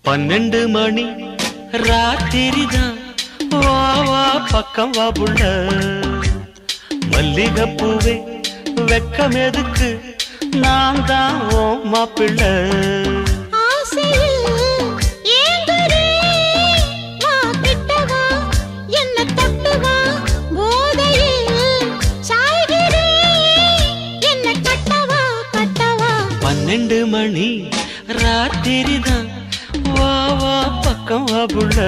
பன்னெண்டு மணி ராத்திரிதான் வா வா பக்கம் வா புள்ள மல்லிகைப்பூவே வெக்கம் எதுக்கு நான் தான் ஓ மாப்பிள்ளை ஆசையில் ஏங்குறே வா கிட்ட வா என்ன தொட்டு வா போதையில் சாய்கிறே என்ன கட்டவா கட்டவா பன்னெண்டு மணி ராத்திரிதான் வா வா பக்கம் வா புள்ள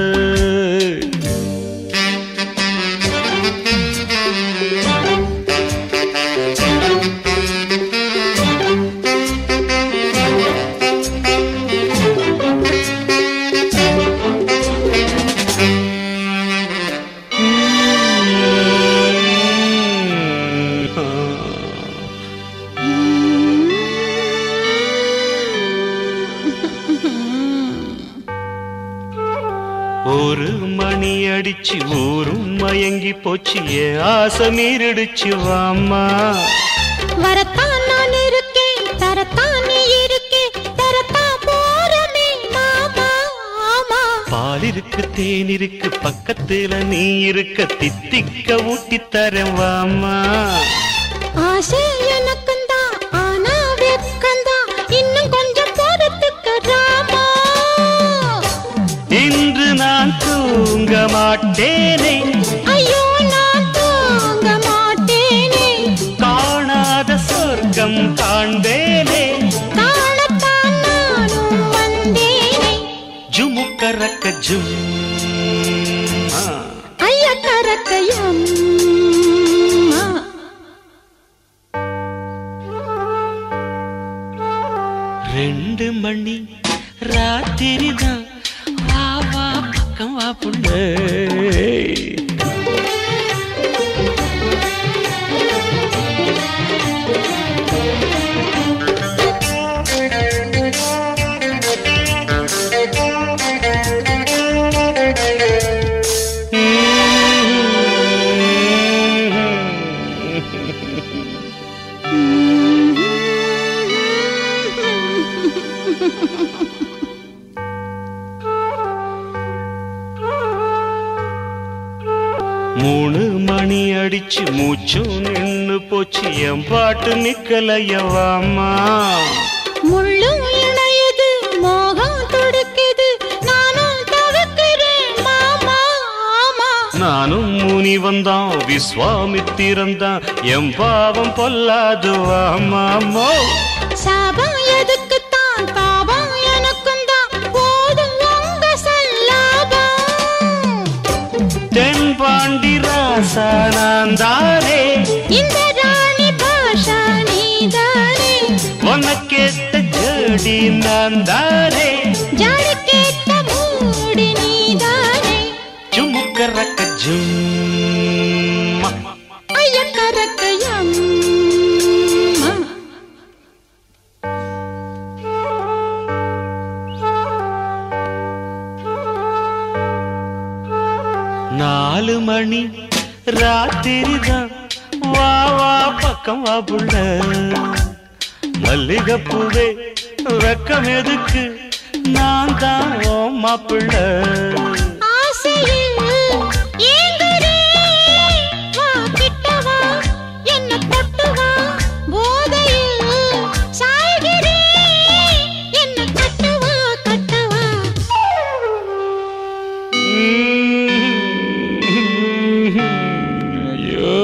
ஒரு மணி அடிச்சு ஊரும் மயங்கி போச்சு என் ஆசை மீறிடுச்சு வாம்மா வரத்தான் நான் இருக்கேன் தரத்தான் நீ இருக்கே தரத்தான் போறமே மாமா ஆமா பால் இருக்கு தேன் இருக்கு பக்கத்துல நீ இருக்க தித்திக்க ஊட்டி தரேன் வாம்மா ஆசை எனக்கும் தான் ஆனா வெக்கந்தான் இன்னும் கொஞ்சம் பொறுத்துக்க ராமா இன்று நான் தூங்க மாட்டேனே ஐயோ நான் தூங்க மாட்டேனே காணாத சொர்க்கம் காண்பேனே காணத்தான் நானும் வந்தேனே ஜுமுக்கரக்க ஜும் ஆ. ஐய கரக்கையம் ரெண்டு மணி ராத்திரி தான் வா வா பக்கம் வா புள்ள மூணு மணி அடிச்சு மூச்சும் நின்னு போச்சு என் பாட்டு நிக்கலையவாமா முள்ளும் இணையுது மோகம் துடுக்குது நானும் தவிக்கிறேன் மாமா ஆமா நானும் முனி வந்தான் விஸ்வாமித்திரந்தான் என் பாவம் பொல்லாது வாமாமோ சாபம் எதுக்குத்தான் தாபம் எனக்கும் தான் போதும் உங்க சல்லாபம் தென்பாண்டி ராசா நான் தானே இந்த ராணி பாஷா நீதானே உனக்கேத்த ஜோடி நான் தானே ஜாடி கேட்ட மூடி நீதானே ஜுமுக்கரக்க ஜும் ஐய கரக்கையம் நாலு மணி ராத்திரி தான் வா வா பக்கம் வா புள்ள மல்லிகைப்பூவே வெக்கம் எதுக்கு நான் தான் ஓ மாப்பிள்ளை ஆசையில் ஏங்குறே வா கிட்ட வா என்ன தொட்டு வா போதையில் சாய்கிறே என்ன கட்டவா கட்டவா ஐயோ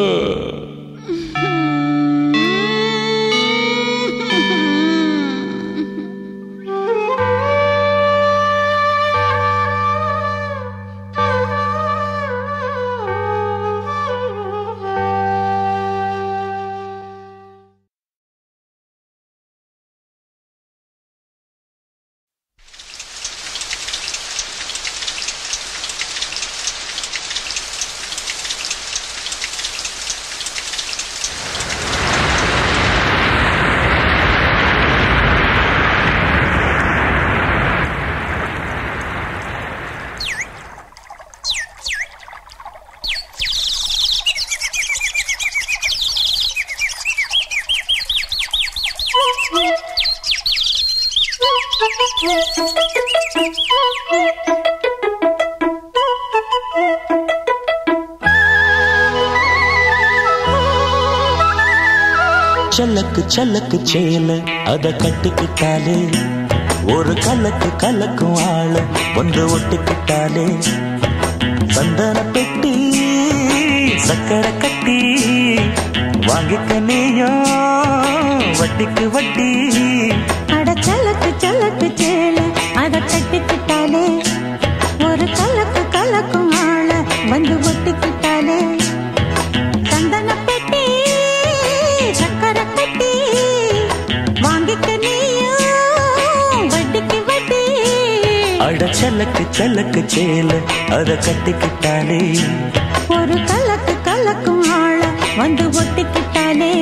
செல்லக்கு செல்லக்கு சேல அத கட்டிக்கிட்டாலே ஒரு கலக்கு கலக்கும் ஆள வந்து ஒட்டிக்கிட்டாலே சந்தன பெட்டி சக்கரை கட்டி வாங்கிக்க நீயும் வட்டிக்கு வட்டி அட சலக்கு சலக்கு சேல அத கட்டிக்கிட்டாலே ஒரு கலக்கு கலக்கும் ஆள வந்து ஒட்டிக்கிட்டாலே சந்தன பெட்டி சக்கரை கட்டி வாங்கிக்க நீயும் வட்டிக்கு வட்டி அட செல்லக்கு செல்லக்கு சேல அத கட்டிக்கிட்டாலே ஒரு கலக்கு கலக்கும் ஆள வந்து ஒட்டிக்கிட்டாலே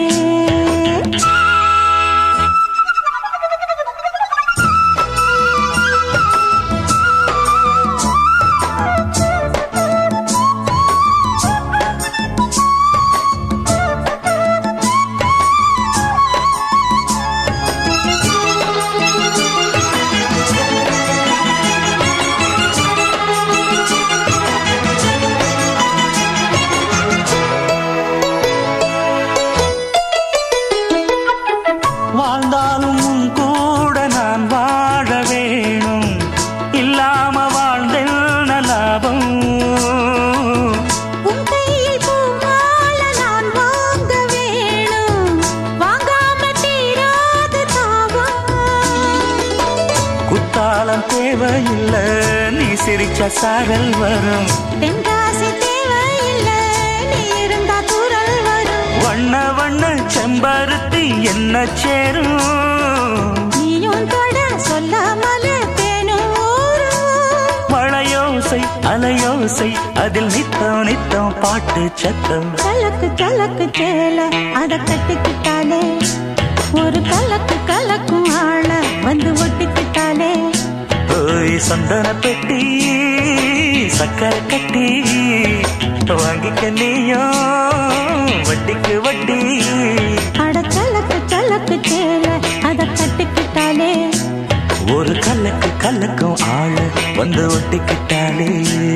வாழ்ந்தாலும் உன் கூட நான் வாழ வேணும் இல்லாம வாழ்ந்தென்ன லாபம் உன் கையில் பூமால நான் வாங்க வேணும் வாங்காம தீராத தாகம் குத்தாலம் தேவையில்லை நீ சிரிச்ச சாரல் வரும் தென்காசி தேவையில்லை நீ இருந்தா குரல் வரும் வண்ண வண்ண செம்பருத்தி என்ன சேரும் நீயும் தொட சொல்லாமல தேனும் ஊரும் மழையோசை அலையோசை அதில் நித்தம் நித்தம் பாட்டு சத்தம் கலக்கு கலக்கு சேல அத கட்டிக்கிட்டாலே ஒரு கலக்கு கலக்கும் ஆள வந்து ஒட்டிக்கிட்டாலே ஓய் சந்தன பெட்டி சக்கரை கட்டி வாங்கிக்க நீயும் வட்டிக்கு வட்டி அட கலக்கு கலக்கு சேல அத கட்டிக்கிட்டாலே ஒரு கல்லக்கு கல்லக்கும் ஆள வந்து ஒட்டிக்கிட்டாலே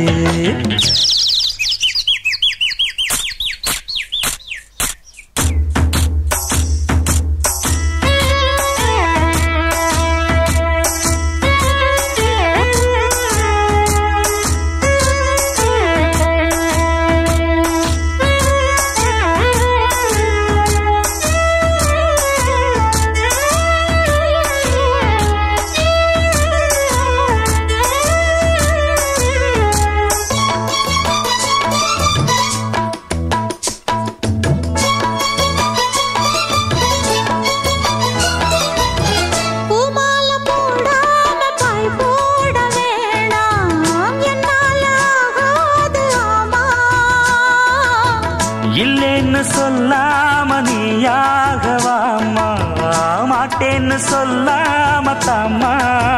பூமால போடாம பாய் போட வேணாம் என்னால ஆகாது ஆமா இல்லேன்னு சொல்லாம நீயாகவாமா மாட்டேன்னு சொல்லாம தாமா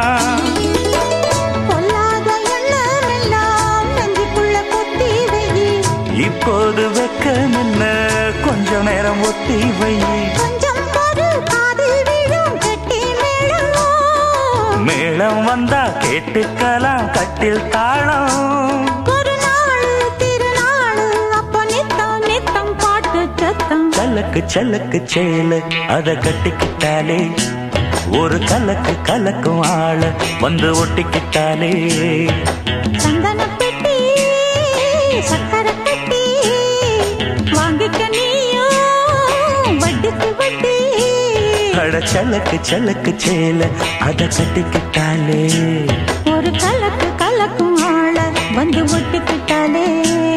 பொல்லாத எண்ணம் எல்லாம் நெஞ்சுக்குள்ள கொத்தி வை இப்போது வெக்கம் என்ன கொஞ்ச நேரம் ஒத்தி வை கொஞ்சம் பொறு காதில் விழும் கெட்டி மேளம் மேளம் வந்தா கேட்டுக்கலாம் கட்டில் தாளம் ஒரு நாள் திருநாள் அப்ப நித்தம் நித்தம் பாட்டு சத்தம் சலக்கு சலக்கு சேல அத கட்டிக்கிட்டாலே ஒரு கலக்கு கலக்கும் ஆள வந்து ஒட்டிக்கிட்டாலே சந்தன பெட்டி சக்கரை கட்டி வாங்கிக்க நீயும் வட்டிக்கு வட்டி அட சலக்கு சலக்கு சேல அத கட்டிக்கிட்டாலே ஒரு கலக்கு கலக்கும் ஆள வந்து ஒட்டிக்கிட்டாலே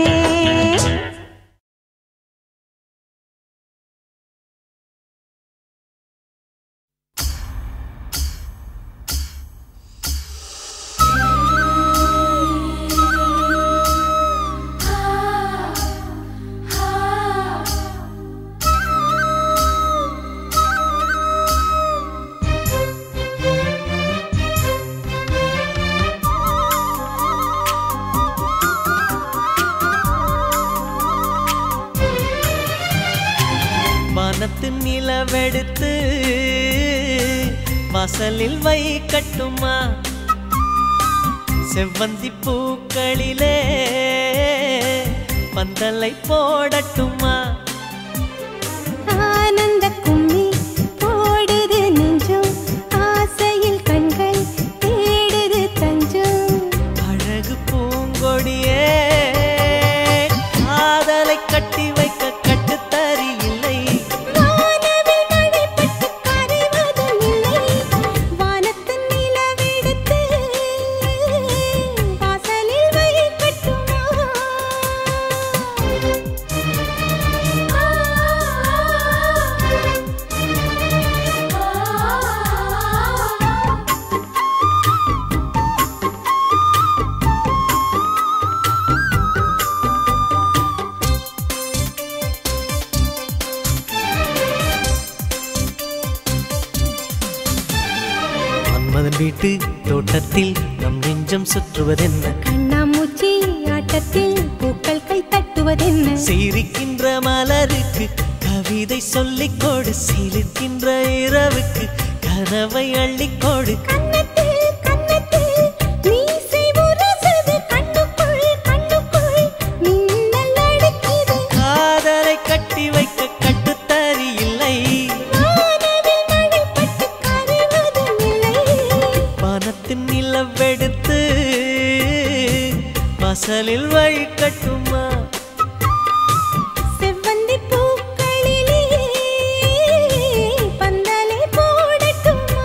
வானத்து நிலவெடுத்து வாசலில் வை கட்டுமா செவ்வந்தி பூக்களிலே பந்தலை போடட்டுமா ஆனந்த கும்மி வீட்டு தோட்டத்தில் நம் நெஞ்சம் சுற்றுவதென்ன கண்ணாமூச்சி ஆட்டத்தில் பூக்கள் கை தட்டுவதென்ன சிரிக்கின்ற மலருக்கு கவிதை சொல்லிக் கொடு சிலிர்க்கின்ற இரவுக்கு கனவை அள்ளிக்கொடு கன்னத்தில் கன்னத்தில் மீசை முரசுது கண்ணுக்குள் கண்ணுக்குள் மின்னல் அடிக்குது காதலை கட்டி வைக்க கட்டுத்தறி இல்லை வானவில் மழைப்பட்டு கரைவதும் இல்லை வானத்தின் நிலவெடுத்து வாசலில் வழி கட்டுமா செவ்வந்தி பூக்களிலே பந்தலை போடட்டுமா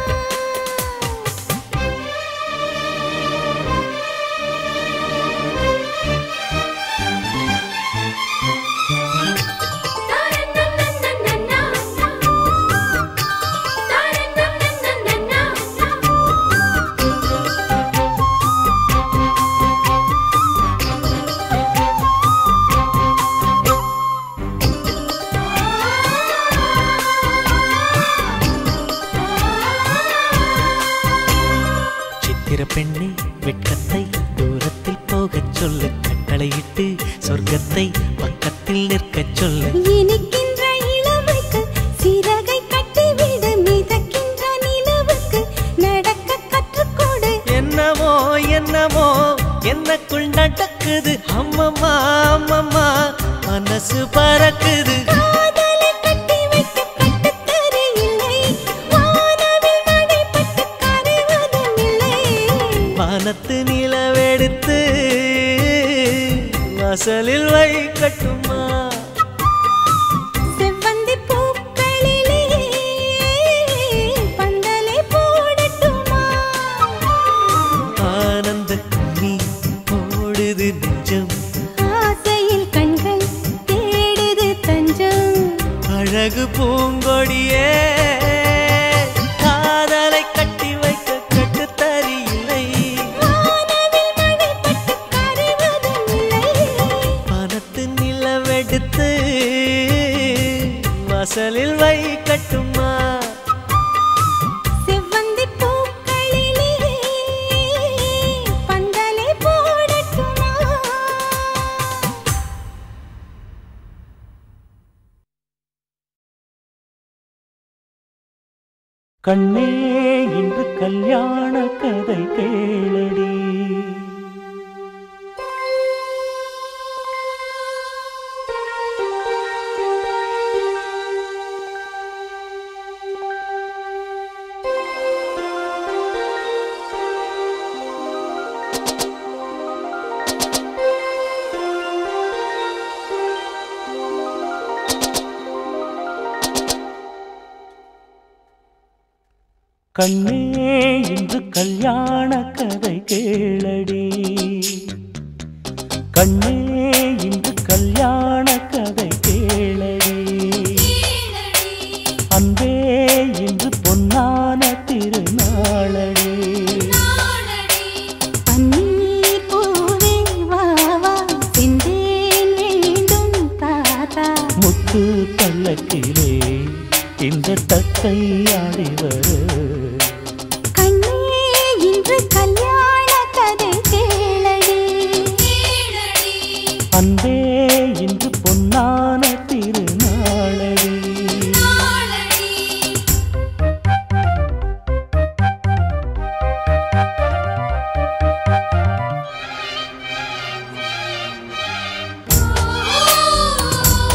சித்திர பெண்ணே வெட்கத்தை தூரத்தில் போகச் சொல்லு கட்டளையிட்டு சொர்க்கத்தை பக்கத்தில் நிற்கச் சொல்லு இனிக்கின்ற இளமைக்கு சிறகை கட்டிவிடு மிதக்கின்ற நிலவுக்கு நடக்க கற்றுக்கொடு என்னமோ என்னமோ என்னக்குள் நடக்குது அம்மம்மா அம்மம்மா மனசு பறக்குது காதலை கட்டி வைக்க கட்டுத்தறி இல்லை வானவில் மழைப்பட்டு கரைவதும் இல்லை வானத்து நிலவெடுத்து வாசலில் வழி கட்டுமா செவ்வந்தி பூக்களிலே பந்தலை போடட்டுமா ஆனந்த கும்மி ஓடுது நெஞ்சம் ஆசையில் கண்கள் தேடுது தஞ்சம் அழகு பூங்கொடியே காதலை கட்டி வைக்க கட்டுத்தறி இல்லை வானவில் மழைப்பட்டு கரைவதும் இல்லை பணத்து நிலவெடுத்து வாசலில் வை கட்டுமா செவ்வந்தி பூக்களிலே பந்தலை போடட்டுமா கண்ணே இன்று கல்யாண கதை கேளடி கண்ணே இன்று கல்யாண கதை கேளடி கண்ணே இன்று கல்யாண கதை கேளடி அன்பே இன்று பொன்னான திருநாளடி பன்னீர் பூவே வா வா செந்தேன் வேண்டும் தாத்தா முத்து பல்லக்கிலே இந்த தத்தை ஆடிவர கண்ணே இன்று கல்யாண கதை கேளடி அன்பே இன்று பொன்னான திருநாளடி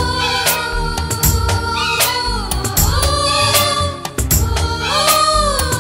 Oh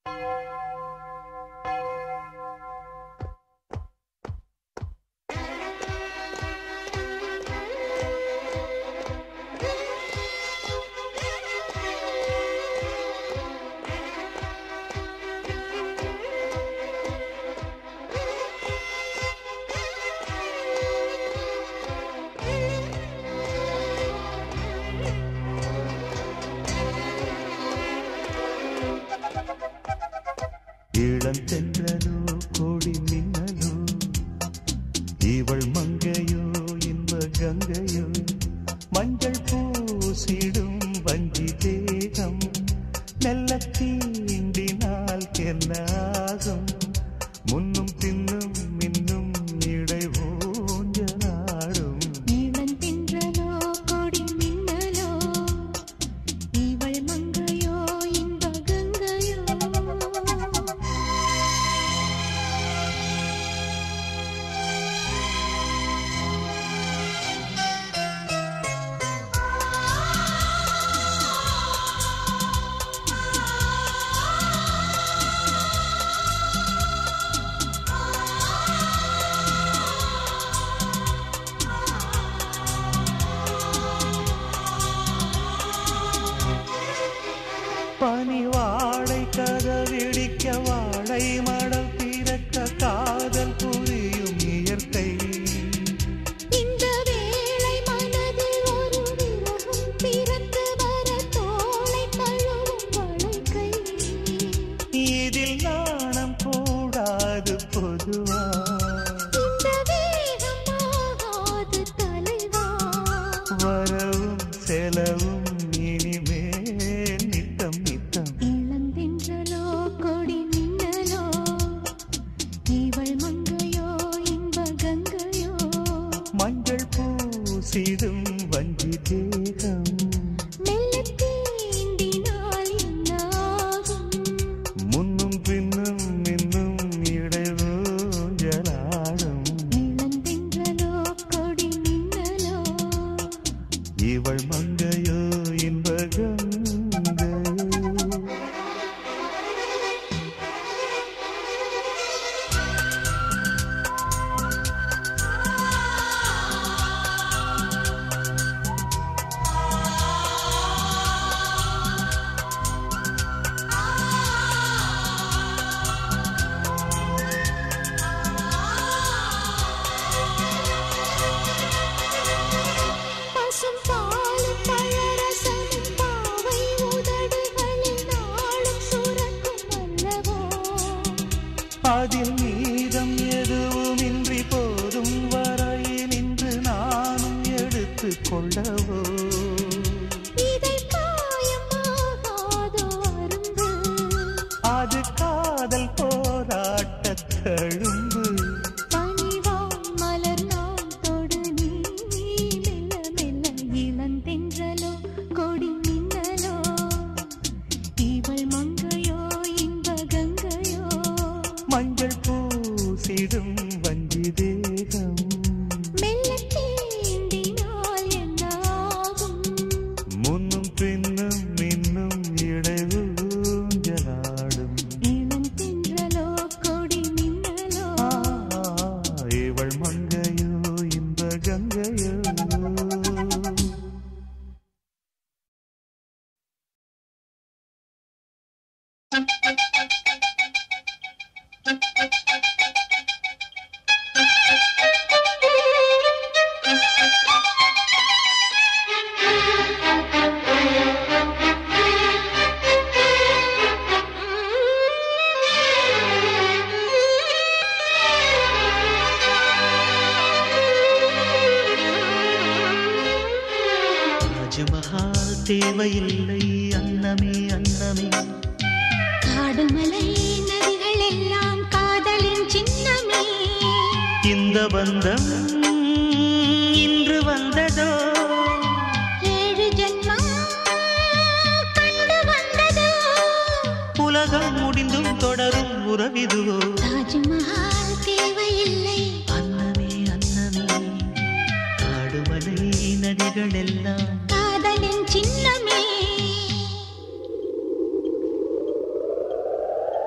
இளம் தென்றலோ கோடி மின்னலோ இவள் மங்கையோ இன்ப கங்கையோ மஞ்சள் பூசிடும் வஞ்சி தேகம் மெல்ல தீண்டினால் கென்னாகும் முன்னும் பின்னும் மின்னும் இடை ஊஞ்சலாடும் நீளம் தின்றலோ கொடி மின்னலோ இவள் மங்கையோ இன்ப கங்கையோ பனி வாழை கதவிடிக்க வாழை மடல் திறக்க காதல் புரியும் இயற்கை இந்த வேளை மனதில் ஒரு விரகம் பிறந்து வர தோளை தழுவும் வளைக்கை இதில் நாணம் கூடாது பொதுவா இந்த வேகம் ஆகாது தலைவா வரவும் செலவும் இனிமேல் நித்தம் நித்தம் இளந்தென்றலோ கொடி மின்னலோ இவள் மங்கையோ இன்ப கங்கையோ மஞ்சள் பூசிடும் வஞ்சி தேகம் மெல்ல தீண்டினால் என்னாகும் முன்னும் பின்னும் இன்னும் இடைவூஞ்சலாடும் இளந்தென்றலோ கொடி மின்னலோ இவள் மங்கையோ இன்ப கங்கையோ பசும் பாலும் பழரசமும் பாவை உதடுகளில் நாளும் சுரக்கும் அல்லவோ அதில் மீதம் எதுவுமின்றி போதும் வரையில் நின்று நானும் எடுத்து கொள்ளவோ இதை காயமாகாதோ அருந்து அது காதல் போராட்ட தழும்பு பணிவாய் மலர் நான் தொடு நீ மெல்ல மெல்ல இளந்தென்றலோ கொடி மின்னலோ இவள் மங்கையோ இன்ப கங்கையோ மஞ்சள் பூசிடும் வஞ்சி தேகம் மெல்ல தீண்டினால் என்னாகும் முன்னும் பின்னும் இன்னும் இடைவூஞ்சலாடும் இளம் தென்றலோ கொடி மின்னலோ ஆ, இவள் மங்கையோ இன்ப கங்கையோ தாஜ்மஹால் தேவையில்லை அன்னமே அன்னமே காடுமலை நதிகள் எல்லாம் காதலின் சின்னமே இந்த பந்தம் இன்று வந்ததோ ஏழு ஜென்மம் கண்டு வந்ததோ உலகம் முடிந்தும் தொடரும் உறவிதுவோ தாஜ்மஹால் தேவையில்லை அன்னமே அன்னமே காடுமலை நதிகள் எல்லாம் காதலின் சின்னமே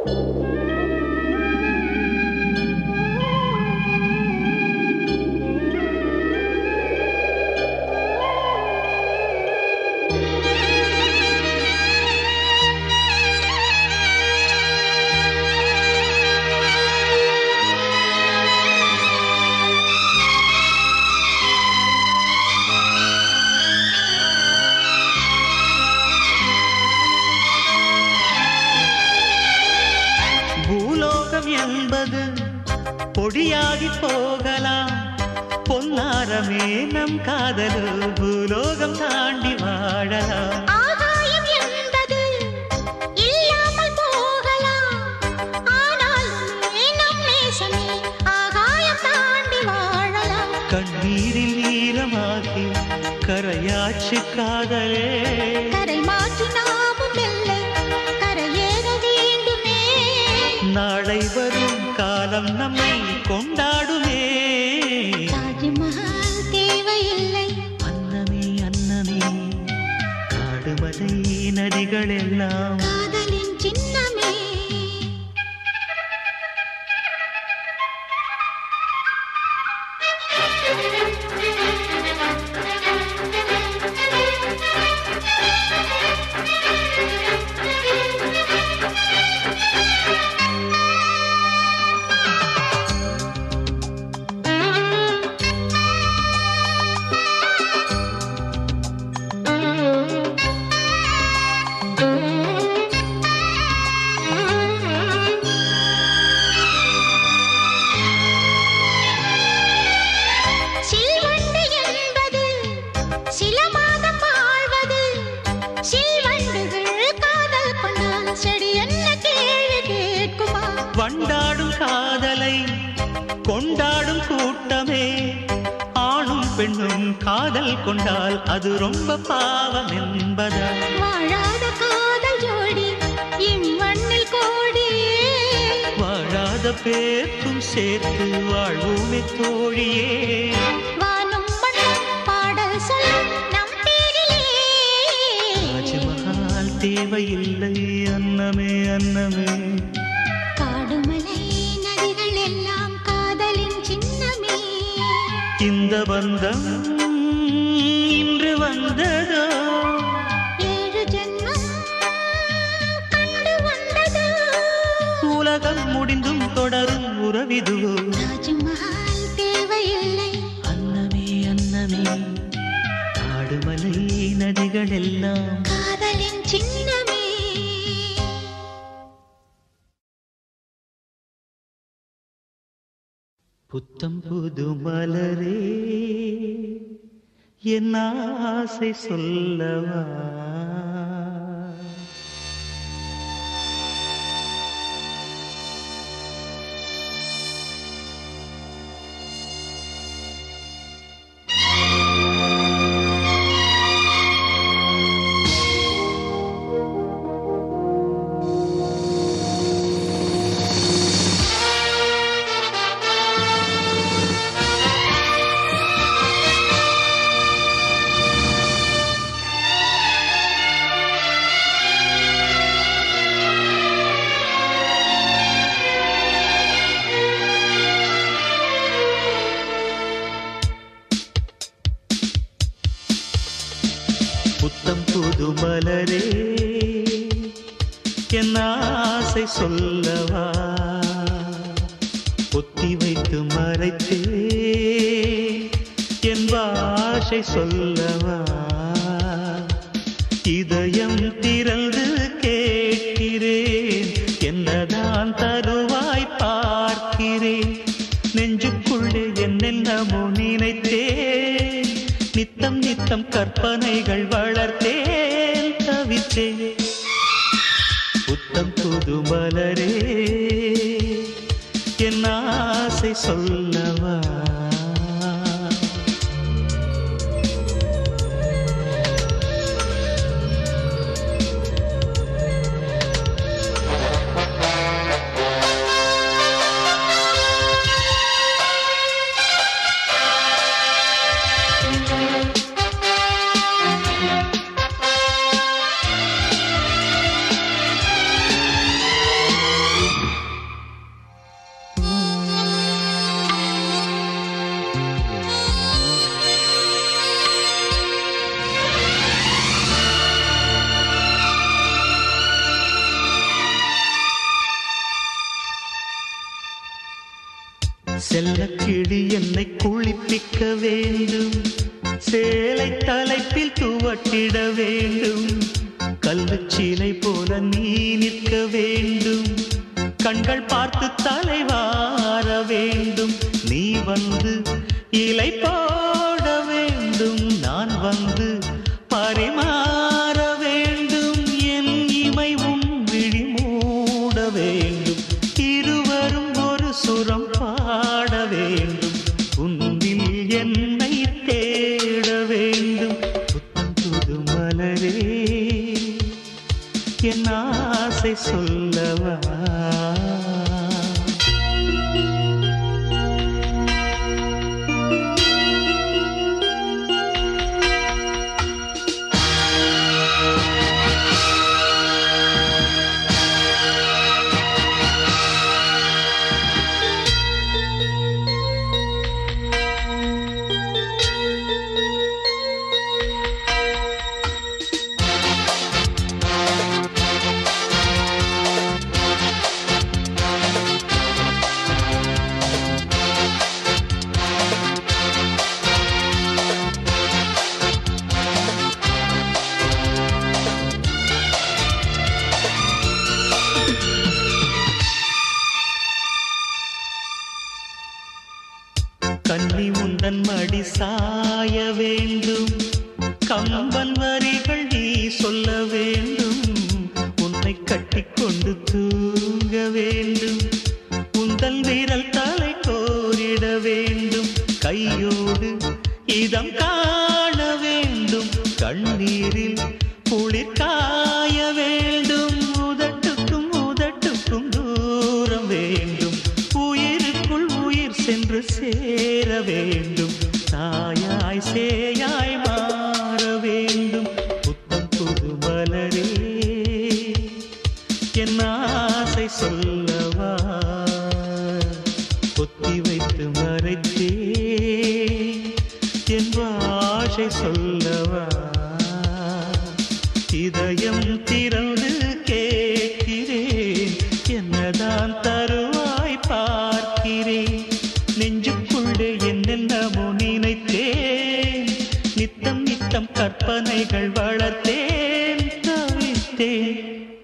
பூலோகம் என்பது பொடியாகி போகலாம் பொன்னாரமே நம் காதலு பூலோகம் தாண்டி வாழலாம் ஆகாயம் என்பது இல்லாமல் போகலாம் ஆனால் நம் நேசமே ஆகாயம் தாண்டி வாழலாம் கண்ணீரில் நீளமாகி கரையாச்சு காதலே கரை மாற்றி நாமும் வெல்லை கரையேற வேண்டுமே நாளை வரும் காலம் நம்மை கொண்டாடுமே தாஜ்மஹால் தேவையில்லை அன்னமே அன்னமே காடுமலை நதிகள் எல்லாம் காதலின் சின்னமே சில்வண்டு என்பது சில மாதம் வாழ்வது சில்வண்டுகள் காதல் கொண்டால் செடி என்ன கேள்வி கேட்குமா வண்டாடும் காதலை கொண்டாடும் கூட்டமே ஆணும் பெண்ணும் காதல் கொண்டால் அது ரொம்ப பாவம் என்பதா வாழாத காதல் ஜோடி இம்மண்ணில் கோடியே வாழாத பேர்க்கும் சேர்த்து வாழ்வோமே தோழியே வானும் மண்ணும் பாடல் சொல்லும் நம் பேரிலே தாஜ்மஹால் தேவையில்லை அன்னமே அன்னமே காடுமலை நதிகள் எல்லாம் காதலின் சின்னமே இந்த பந்தம் இன்று வந்ததோ ஏழு ஜென்மம் கண்டு வந்ததோ உலகம் முடிந்தும் தொடரும் உறவிதுவோ தாஜ்மஹால் தேவையில்லை அன்னமே அன்னமே காடுமலை நதிகள் எல்லாம் காதலின் சின்னமே புத்தம் புது மலரே என் ஆசை சொல்லவா புத்தம் புது மலரே என் ஆசை சொல்லவா பொத்தி வைத்து மறைத்தே என் பாஷை சொல்லவா இதயம் திறந்து கேட்கிறேன் என்னதான் தருவாய் பார்க்கிறேன் நெஞ்சுக்குள்ளே என்னென்னமோ நினைத்தேன் நித்தம் நித்தம் கற்பனைகள் வளர்த்தேன் தவித்தேன் புத்தம் புது மலரே என் ஆசை சொல்லவா செல்லக்கிளி என்னை குளிப்பிக்க வேண்டும் சேலை தலைப்பில் துவட்டிட வேண்டும் கல்லுச்சீலை போல நீ நிற்க வேண்டும் கண்கள் பார்த்து தலைவார வேண்டும் நீ வந்து இலை போட வேண்டும் நான் வந்து பரிமாற வேண்டும் என் இமை உன் விழி மூட வேண்டும் இருவரும் ஒரு சுரம் பாட வேண்டும் உன்னில் என்னை தேட வேண்டும் புத்தம் புது மலரே என் ஆசை சொல்லவா கன்னி உந்தன் மடி சாய வேண்டும் கம்பன் வரிகள் நீ சொல்ல வேண்டும் உன்னை கட்டிக்கொண்டு தூங்க வேண்டும் உந்தன் விரல் தலை கோரிட வேண்டும் கையோடு இதம் காண வேண்டும் கண்ணீரில் குளிர் காய வேண்டும் உதட்டுக்கும் உதட்டுக்கும் தூரம் வேண்டும் உயிருக்குள் உயிர் சென்று சேர வேண்டும் தாயாய் சேயாய் மாற வேண்டும் புத்தம் புது மலரே என் ஆசை சொல்லவா பொத்தி வைத்து மறைத்தே என் பாஷை சொல்லவா இதயம் திறந்து கேட்கிறேன் என்னதான் தருவாய் பார்க்கிறேன் நெஞ்சுக்குள்ளே என்னென்னமோ நினைத்தேன் நித்தம் நித்தம் கற்பனைகள் வளர்த்தேன் தவித்தேன்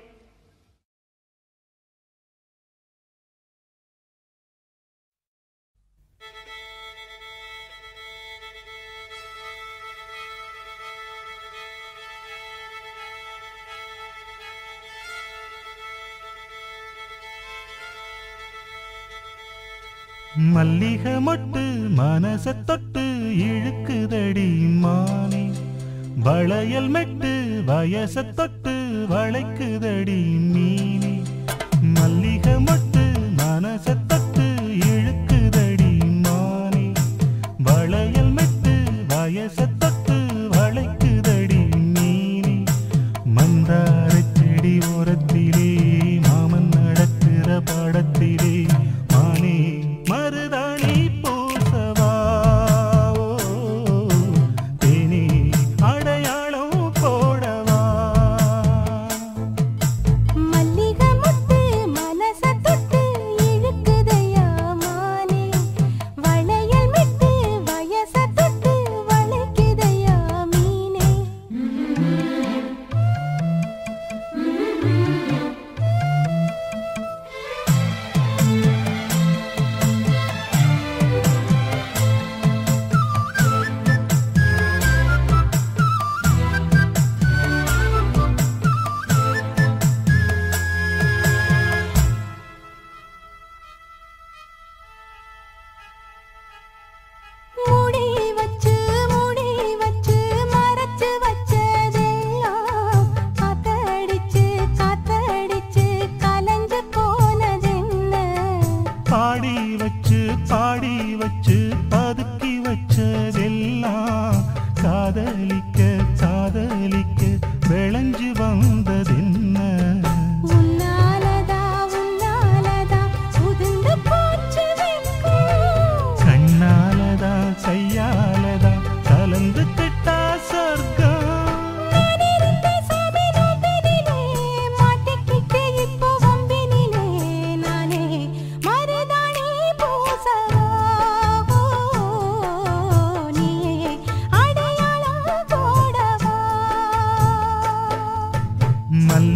மல்லிகை மொட்டு மனச தொட்டு இழுக்குதடி மானே வளையல் மெட்டு வயச தொட்டு வளைக்குதடி மீனே மல்லிகை மொட்டு மனச தொட்டு இழுக்குதடி மானே வளையல் மெட்டு வயச தொட்டு வளைக்குதடி மீனே மந்தார செடி ஓரத்திலே மாமன் நடக்கிற படத்திலே மானே மருதாணி பூசவா ஓ, தேனி அடையாளம் போடவா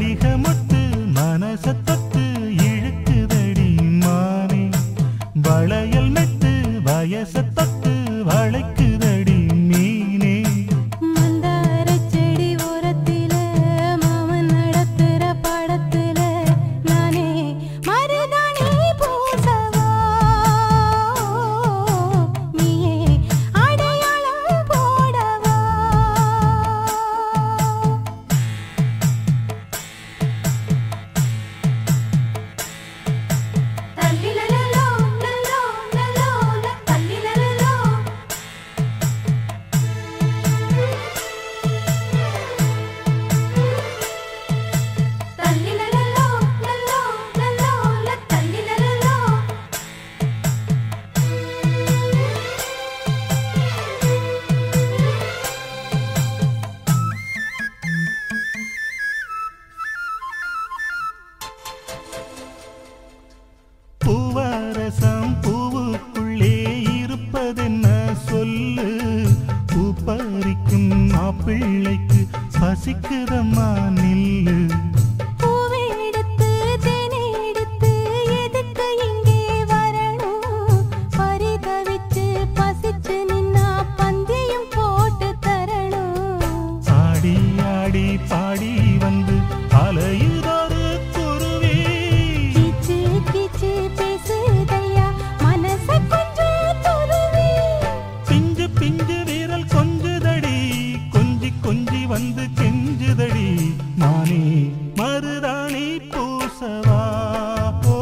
மல்லிகை மொட்டு மனச தொட்டு இழுக்குதடி மானே வளையல் மெட்டு வயச தொட்டு வளைக்குதடி மீனே மந்தாரச் செடி ஓரத்தில மாமன் நடத்துற படத்துல நானே மருதாணி பூசவா நீயே அடையாளம் போடவா தல்லிலலலோ லலோ லலோ தல்லிலலலோ தல்லிலலலோ லலோ லலோ தல்லிலலலோ பூவரசம் பூவுக்குள்ளே இருப்பதென்ன சொல்லு பூ பறிக்கும் மாப்பிள்ளைக்கு பசிக்குதம்மா நில்லு பூவெடுத்து தேனெடுத்து எதுக்கு இங்கே வரணும் பரிதவிச்சு பசிச்சு நின்னா பந்தியும் போட்டு தரணும் ஆடி ஆடி பாடி வந்து அலையுதொரு குருவி கீச்சு கீச்சு பேசுதையா மனச கொஞ்சம் துருவி பிஞ்சு பிஞ்சு வீரல் கொஞ்சுதடி கொஞ்சி கொஞ்சி வந்து கெஞ்சுதடி நானே மருதாணி பூசவா ஓ,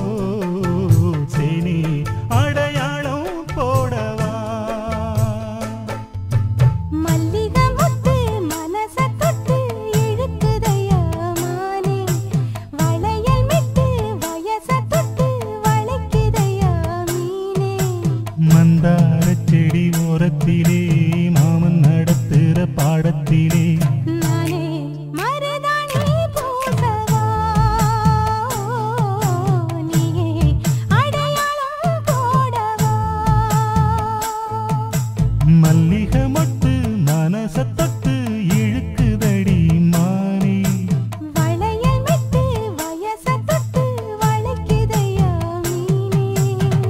தேனே அடையாளம் போடவா மல்லிகை முத்து மனச தொட்டு இழுக்குதையா மானே வளையல் மிட்டு வயச தொட்டு வளைக்குதையா மீனே மந்தார செடி ஓரத்திலே மாமன் நடத்துற பாடத்திலே நானே மருதாணி பூசவா நீயே அடையாளம் போடவா மல்லிகை மொட்டு மனச தொட்டு இழுக்குதடி மானே வளையல் மிட்டு வயச தொட்டு வளைக்குதையா மீனே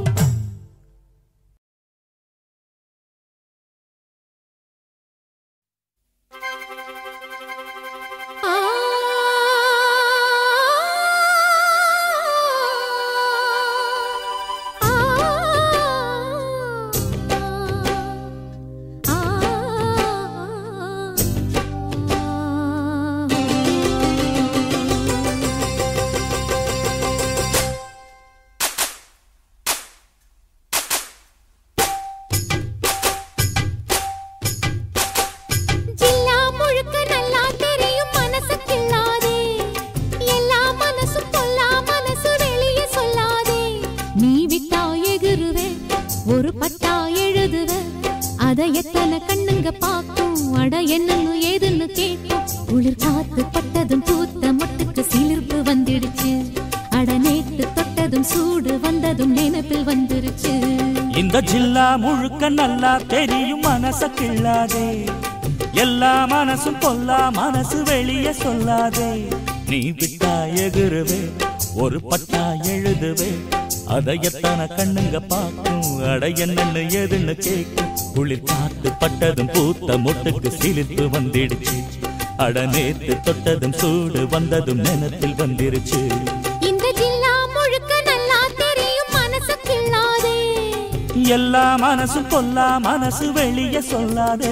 ஜில்லா முழுக்க நல்லா தெரியும் மனசு கிள்ளாதே எல்லா மனசும் கொல்லா மனசு வெளிய சொல்லாதே நீ விட்டா எகுருவே ஒரு பட்டா எழுதுவ அத எத்தனை கண்ணுங்க பாக்கும் அட என்னன்னு ஏதுன்னு கேட்கும் குளிர் காத்து பட்டதும் பூத்த மொட்டுக்கு சிலிர்ப்பு வந்துடுச்சு அட நேத்து தொட்டதும் சூடு வந்ததும் நினைப்பில் வந்துருச்சு இந்த ஜில்லா முழுக்க நல்லா தெரியும் மனச கிள்ளாதே எல்லா மனசும் பொல்லா மனசு வெளிய சொல்லாதே நீ விட்டா எகுருவே ஒரு பட்டா எழுதுவே அத எத்தனை கண்ணுங்க பார்க்கும் அட என்னன்னு எதுன்னு கேட்கும் குளிர் காத்து பட்டதும் பூத்த மொட்டுக்கு சிலிர்ப்பு வந்துடுச்சு அட நேத்து தொட்டதும் சூடு வந்ததும் நினத்தில் வந்துருச்சு இந்த ஜில்லா முழுக்க நல்லா தெரியும் மனசு கிள்ளாதே எல்லா மனசும் பொல்லா மனசு வெளிய சொல்லாதே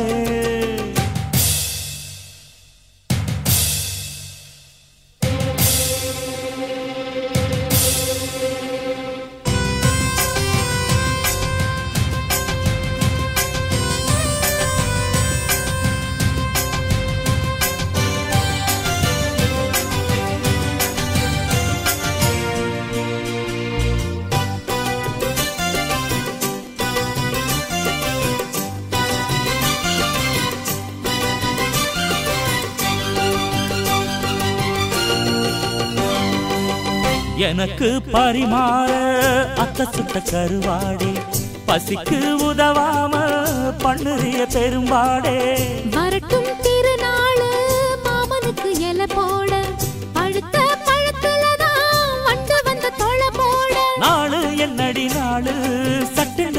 எனக்கு பரிமாற அத்த சுட்ட கருவாடே பசிக்கு உதவாம பண்ணுறிய பெரும்பாடே வரட்டும் திருநாளு மாமனுக்கு இலை போட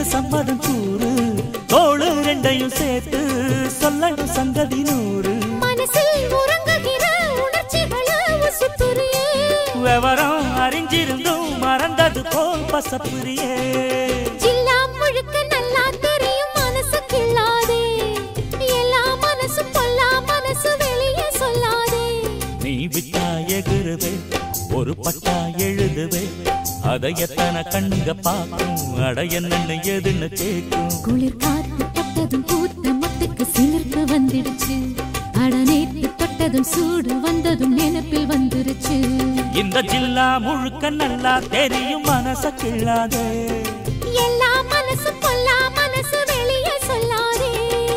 சம்மதம் கூறு தோளு ரெண்டையும் சேர்த்து சொல்லணும் சங்கதி நூறு மனசில் உறங்குகிற உணர்ச்சிகளை உசுப்புரியே விவரம் அறிஞ்சிருந்தும் மறந்தது போல் பசப்புரியே ஜில்லா முழுக்க நல்லா தெரியும் மனசு கிள்ளாதே எல்லா மனசும் பொல்லா மனசு வெளியே சொல்லாதே நீ விட்டா எகுருவே ஒரு பட்டா எழுதுவே அதை எத்தனை கண்ணுங்க பார்க்கும் அட என்னன்னு எதுன்னு கேட்கும் குளிர் காத்து பட்டதும் பூத்த முத்துக்கு சிலிர்ப்பு வந்துடுச்சு அட நேத்து தொட்டதும் சூடு வந்ததும் நினைப்பில் வந்துருச்சு இந்த ஜில்லா முழுக்க நல்லா தெரியும் மனச கிள்ளாதே எல்லா மனசு பொல்லா மனசு வெளியே சொல்லாதே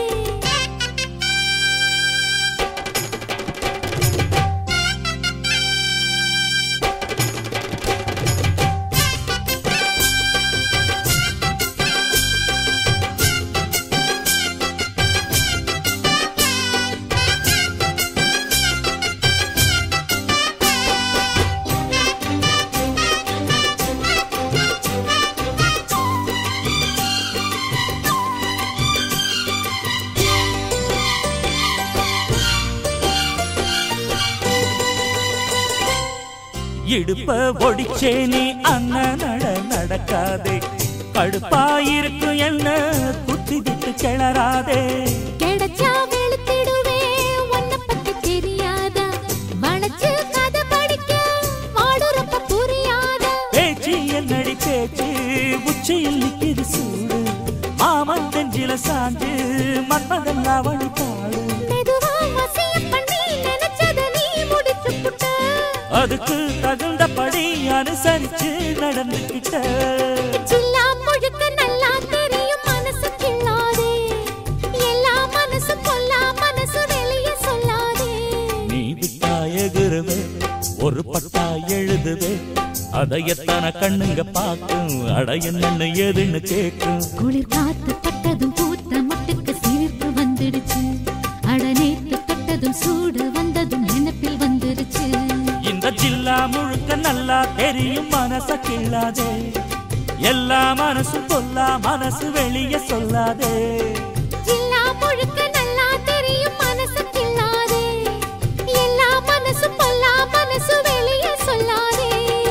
இடுப்ப ஒடிச்சே நீ அண்ண நட நடக்காதே கடுப்பாயிருக்கும் என்ன குத்தி விட்டு கிளறாதே கிடைச்சா வெளுத்திடுவே உன்னை பத்தி தெரியாதா வளைச்சு கதை படிக்க வாடுறப்ப புரியாதா பேச்சு என்னடி பேச்சு உச்சியில் நிக்கிது சூடு மாமன் நெஞ்சில சாஞ்சு மன்மதன் அவனி பாடு மெதுவா வசியம் பண்ணி நினைச்சத நீ முடிச்சு புட்ட அதுக்கு தகுந்தபடி அனுசரிச்சு நடந்துகிட்ட ஜில்லா முழுக்க நல்லா தெரியும் மனசு கிள்ளாதே எல்லா மனசு பொல்லா மனசு வெளியே சொல்லாதே நீ விட்டா எகுருவே ஒரு பட்டா எழுதுவே அதை எத்தனை கண்ணுங்க பார்க்கும் அட என்னன்னு எதுன்னு கேட்கும் குளிர் காத்து பட்டதும் பூத்த மொட்டுக்கு சீர்ப்பு வந்துடுச்சு அட நேத்து தொட்டதும் சூடு வந்ததும் நினைப்பில் வந்துருச்சு இந்த ஜில்லா முழுக்க நல்லா தெரியும் மனச கிள்ளாதே எல்லா மனசும் கொல்லா மனசு வெளிய சொல்லாதே ஜில்லா முழுக்க நல்லா தெரியும் மனசு கிள்ளாதே எல்லா மனசு பொல்லா மனசு வெளியே சொல்லாதே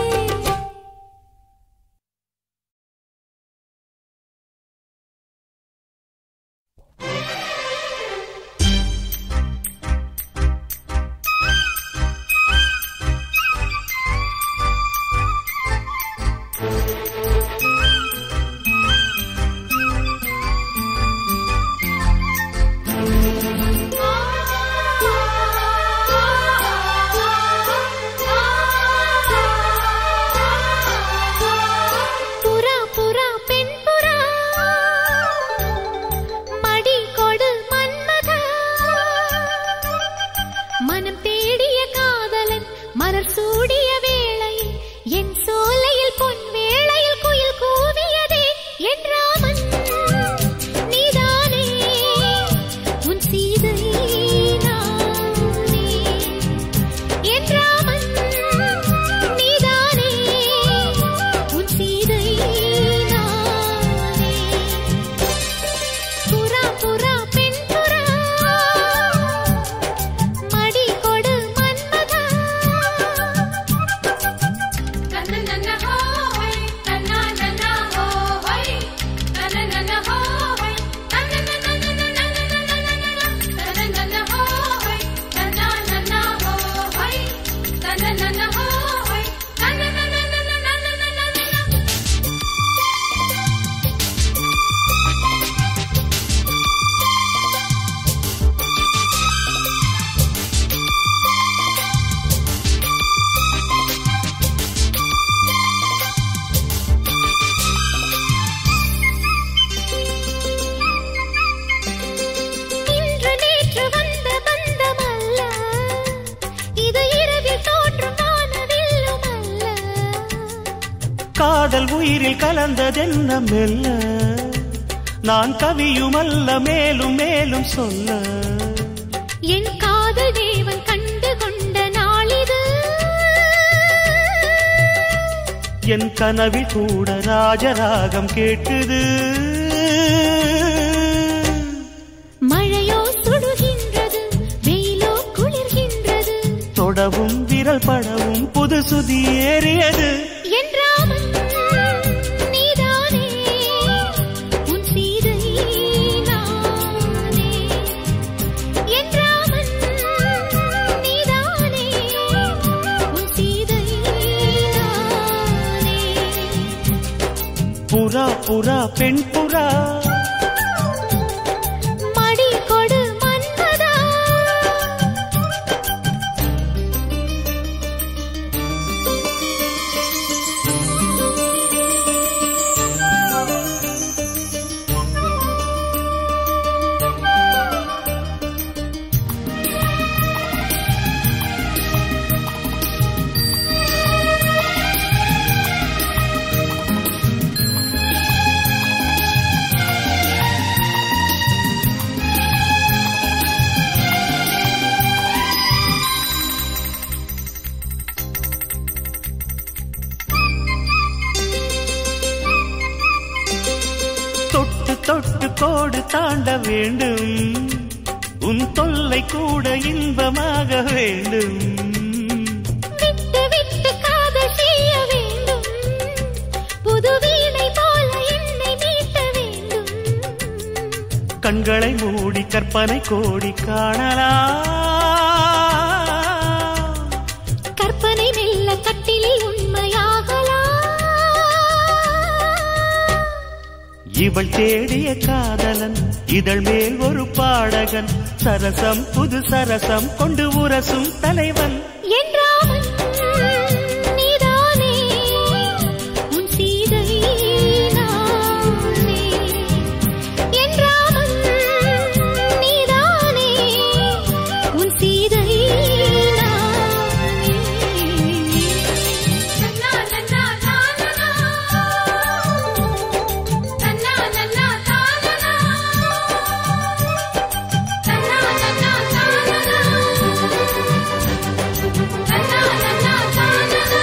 புறா புறா பெண் புறா மடி கொடு மன்மதா மனம் தேடிய காதலன் மலர் சூடிய வேளையில் என் சோலையில் பொன் வேளையில் குயில் கூவியதே என் ராமன் நீதானே உன் சீதை நானே என் ராமன் நீதானே உன் சீதை நானே புறா புறா பெண் புறா மடி கொடு மன்மதா தன்னன்னன ஹோய் தன்னன்னன ஹோய் தன்னன்னன ஹோய் தன்னன்னன தன்னன்னன ஹோய் தன்னன்னன ஹோய் தன்னன்னன ஹோய் தன்னன்னன இன்று நேற்று வந்த பந்தமல்ல இது இரவில் தோற்றும் வானவில்லும் அல்ல காதல் உயிரில் கலந்ததென்ன மெல்ல நான் கவியுமல்ல மேலும் மேலும் சொல்ல என் காதல் தேவன் கண்டு கொண்ட நாளிது என் கனவில் கூட ராஜராகம் கேட்குது மழையோ சுடுகின்றது வெயிலோ குளிர்கின்றது தொடவும் விரல் படவும் புது சுதி ஏறியது என்றாலும் நீதானே உன் சீதை நானே என்றாலும் நீதானே உன் சீதை நானே புறா புறா பெண் புறா மடி கொடு மன்மதா தொட்டு தொட்டு கோடு தாண்ட வேண்டும் உன் தொல்லை கூட இன்பமாக வேண்டும் விட்டு விட்டு காதல் செய்ய வேண்டும் புது வீணை போல என்னை மீட்ட வேண்டும் கண்களை மூடி கற்பனை கோடி காணலாம் கற்பனை மெல்ல கட்டிலில் உண்மையாகலாம் இவள் தேடிய காதலன் இதழ் மேல் ஒரு பாடகன் சரசம் புது சரசம் கொண்டு உரசும் தலைவன் என்றாலும் நீதானே உன் சீதை நானே என்றாலும் நீதானே உன் சீதை நானே நன்னா நன்னா தானனா நன்னா நன்னா தானனா நன்னா நன்னா தானனா நன்னா நன்னா தானனா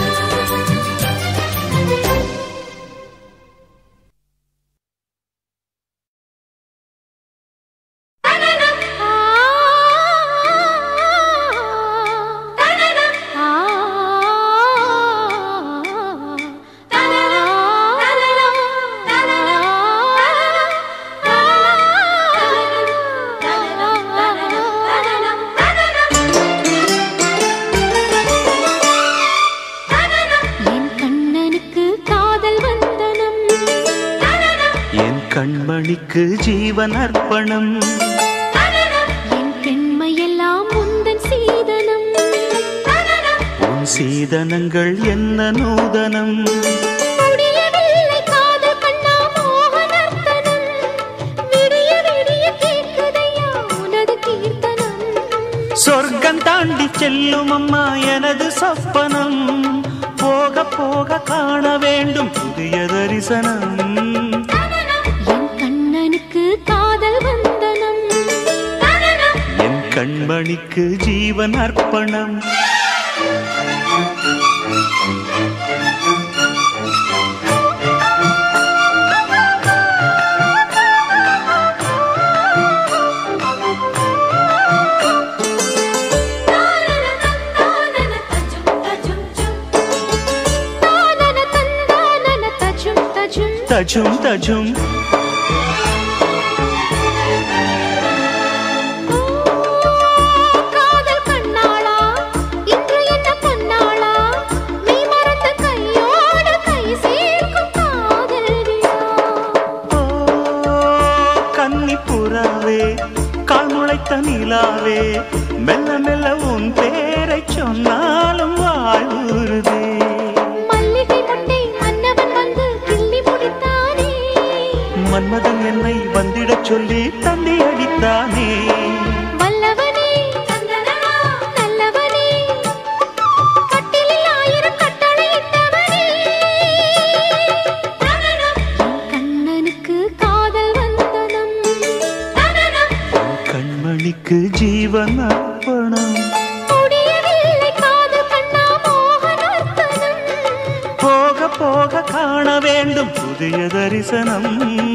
என் கண்ணனுக்கு காதல் வந்தனம் என் கண்மணிக்கு ஜீவன் அர்ப்பணம் என் பெண்மையெல்லாம் உந்தன் சீதனம் உன் சீதனங்கள் என்ன நூதனம் முடியவில்லை காதல் கண்ணா மோகனர்த்தனம் விடிய விடிய கேட்குதையா உனது கீர்த்தனம் சொர்க்கம் தாண்டி செல்லும் அம்மா எனது சொப்பனம் போக போக காண வேண்டும் புதிய தரிசனம் என் கண்ணனுக்கு காதல் வந்தனம் என் கண்மணிக்கு ஜீவன் அர்ப்பணம் தானன தந்தானன தஜும் தஜும் தஜும் தஜும் ஓ, காதல் கண்ணாளா இன்று என்ன பொன்னாளா மெய் மறந்த கையோடு கை சேர்க்கும் காதல் விழா ஓ கன்னி புறாவே கால் முளைத்த நிலாவே மெல்ல மெல்ல உன் பேரை சொன்னாலும் வாழ்வுறுதே மல்லிகை முட்டை மன்னவன் வந்து கிள்ளி முடித்தானே வேண்டும் புதிய தரிசனம்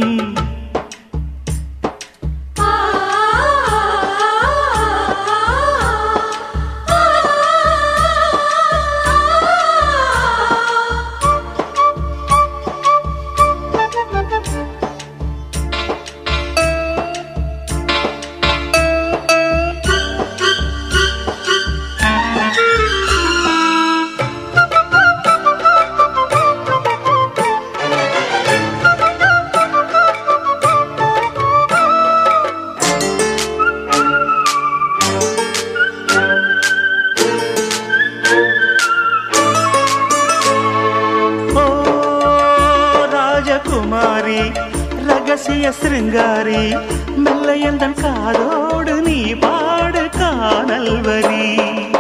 ஓ ராஜகுமாரி ரகசிய சிருங்காரி மெல்ல எந்தன் காதோடு நீ பாடு காணல் வரி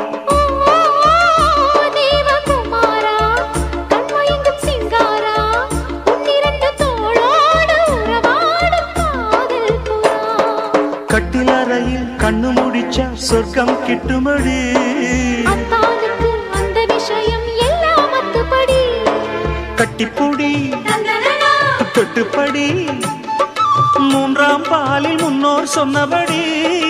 தேவகுமாரா கண்மயங்கும் சிங்காரா உன்னிரண்டு தோளோடு உறவாடும் காதல் புறா கட்டிலறையில் கண்ணு முடிச்சா சொர்க்கம் கிட்டுமடி அத்தானுக்கு அந்த விஷயம் எல்லாம் அத்துப்படி கட்டிப்புடி தந்தனனா தொட்டுப்படி மூன்றாம் பாலில் முன்னோர் சொன்னபடி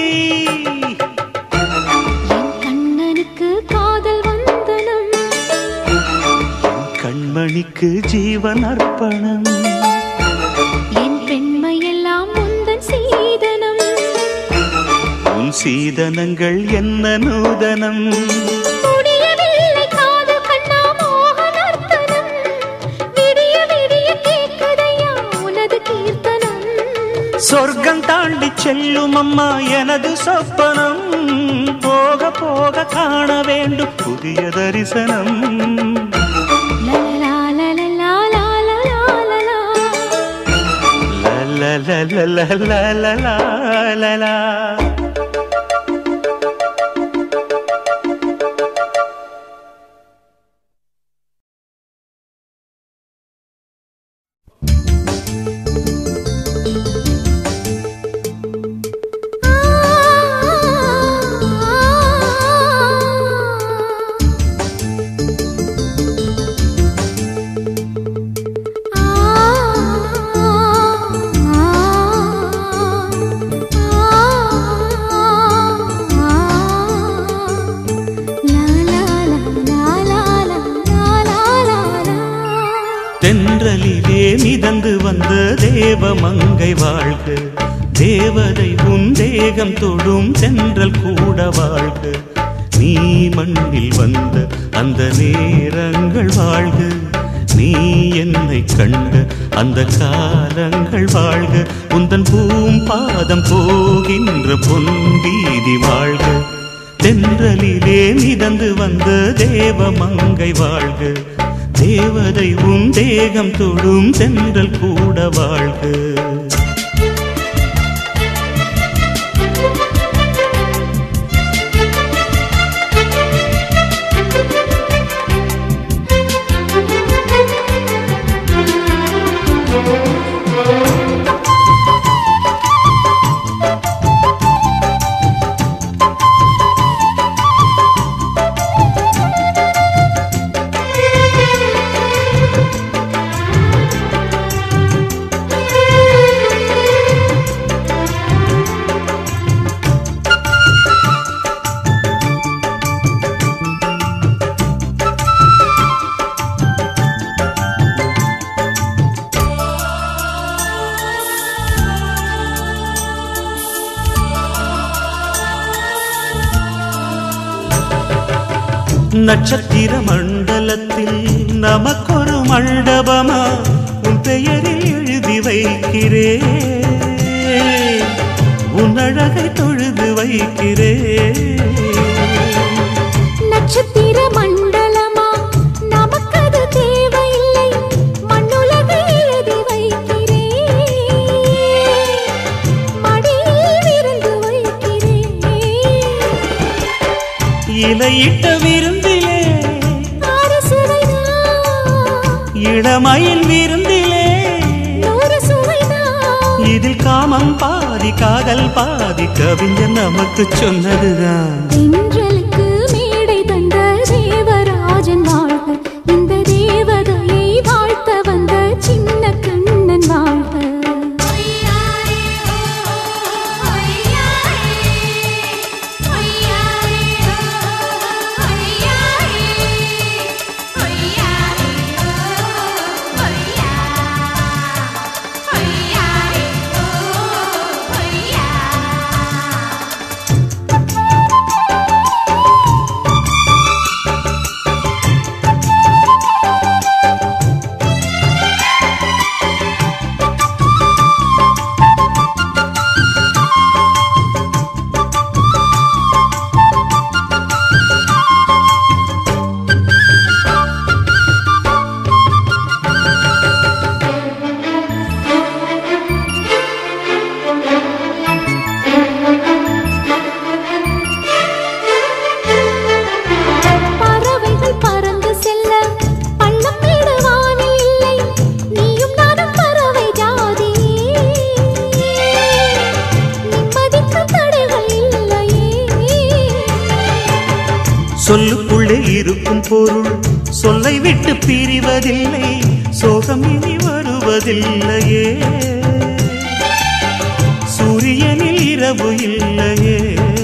என் கண்ணனுக்கு காதல் வந்தனம் கண்மணிக்கு ஜீவன் அர்ப்பணம் என் பெண்மையெல்லாம் முந்தன் சீதனம் உன் சீதனங்கள் என்ன நூதனம் முடியவில்லை காதல் கண்ணா மோக நர்த்தனம் விடிய விடிய கேட்குதையா உனது கீர்த்தனம் சொர்க்கம் தாண்டி செல்லும் அம்மா எனது சொப்பனம் போக போக காண வேண்டும் புதிய தரிசனம் லலலா லலலா லலலா லலலா. லலலலலலலலலலா. தென்றலிலே மிதந்து வந்த தேவ மங்கை வாழ்க தேவதை உன் தேகம் தொடும் தென்றல் கூட வாழ்க நீ மண்ணில் வந்த அந்த நேரங்கள் வாழ்க நீ என்னை கண்ட அந்த காலங்கள் வாழ்க உந்தன் பூம் பாதம் போகின்ற பொன் வீதி வாழ்க தென்றலிலே மிதந்து வந்த தேவ மங்கை வாழ்க தேவதை உன் தேகம் தொடும் தென்றல் கூட வாழ்க நட்சத்திர மண்டலத்தில் நமக்கொரு மண்டபமா உன் பெயரில் எழுதி வைக்கிறே உன் அழகை தொழுது வைக்கிறே நட்சத்திர மண்டலமா நமக்கது தேவையில்லை மண்ணுலகை எழுதி வைக்கிறேன் மடியில் விருந்து வைக்கிறேன் இலையிட்ட விருந்திலே ஆறு சுவைதான் இளமயில் விருந்திலே நூறு சுவைதான் இதில் காமம் பாதி காதல் பாதி கவிஞர் நமக்கு சொன்னதுதான் தென்றலுக்கு மேடை தந்த தேவராஜன் வாழ்க இந்த தேவதையை வாழ்த்த வந்த சொல்லை விட்டு பிரிவதில்லை சோகம் இனி வருவதில்லையே சூரியனில் இரவு இல்லையே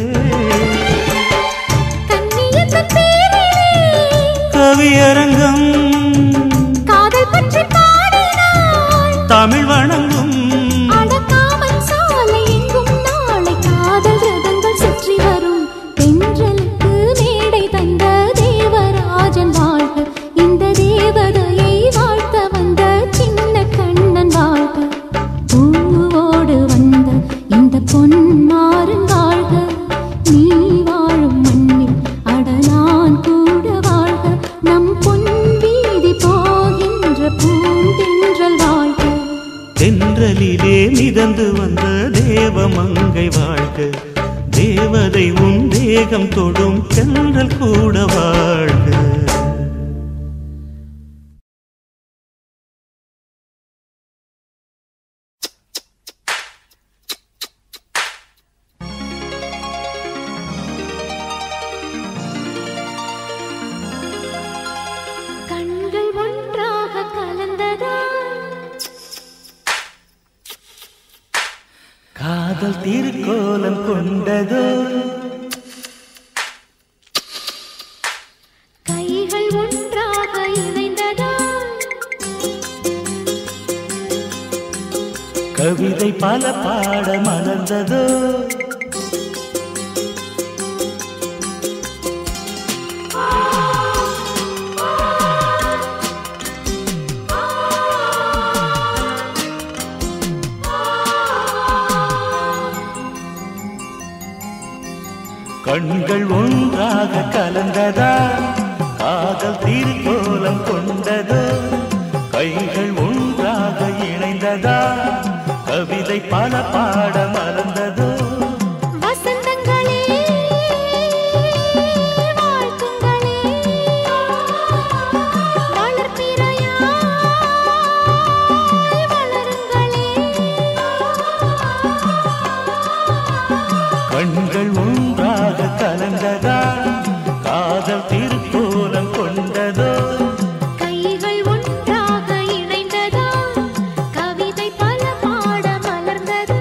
கண்ணியத்தின் பேரிலே கவியரங்கம் காதல் பற்றி பாடினாள் தமிழ் வணங்கும் அடக்காமல் சாலை எங்கும் நாளை காதல் ரதங்கள் சுற்றி வரும் தென்றலுக்கு மேடை தந்த தேவராஜன் வாழ்க இந்த தேவதையை வாழ்த்த வந்த சின்ன கண்ணன் வாழ்க பூவோடு வந்த இந்த பொன்மாறன் வாழ்க நீ வாழும் மண்ணில் அட நான் கூட வாழ்க நம் பொன் வீதி போகின்ற பூந்தென்றல் வாழ்க தென்றலிலே மிதந்து வந்த தேவமங்கை வாழ்க தேவதை உன் தேகம் தொடும் தென்றல் கூட வாழ்க கண்கள் ஒன்றாக கலந்ததா காதல் திருக்கோலம் கொண்டதோ கைகள் ஒன்றாக இணைந்ததா கவிதை பல பாட மலர்ந்ததோ கண்கள் ஒன்றாக கலந்ததா காதல் திருக்கோலம் கொண்டதோ கைகள் ஒன்றாக இணைந்ததா கவிதை பல பாட மலர்ந்ததோ வசந்தங்களே வாழ்த்துங்களே வளர்ப்பிறையாய் வளருங்களே கண்கள் ஒன்றாக கலந்ததா காதல் திருக்கோலம் கொண்டதோ கைகள் ஒன்றாக இணைந்ததா கவிதை பல பாட மலர்ந்ததா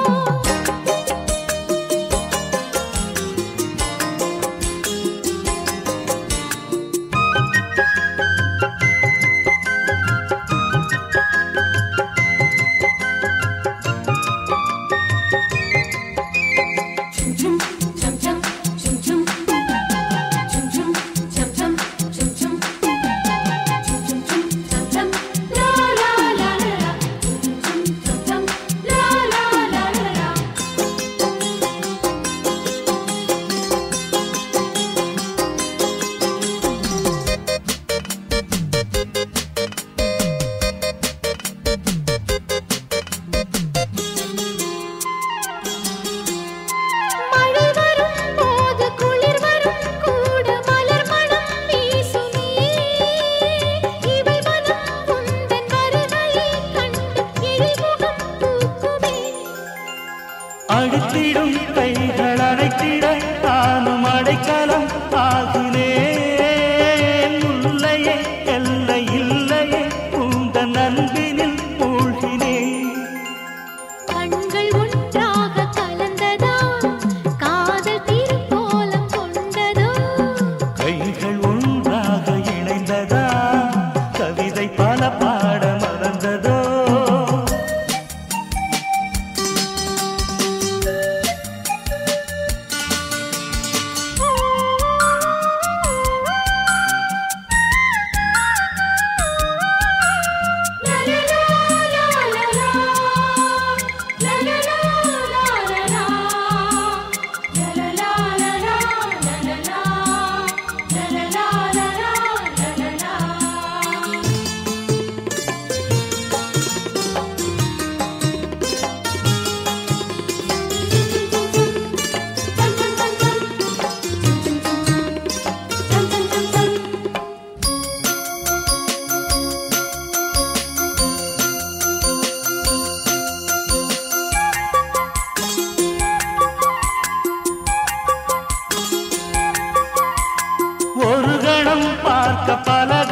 மழை வரும் போது குளிர் வரும் கூட மலர் மனம் வீசுமே இவள் மனம் உந்தன் வருகையை கண்டு எழில்முகம் பூக்குமே அடித்திடும் கைகள் அடைத்திட தானும் அடைக்கலம் ஆகினேன் முல்லையே எல்லை இல்லையே உந்த நன்பினில் மூழ்கினேன் கண்கள் ஒன்றாக கலந்ததா காதல் திருக்கோலம் கொண்டதோ கைகள் ஒன்றாக இணைந்ததா கவிதை பல பாட மறந்ததோ ஒரு கணம் பார்க்க பல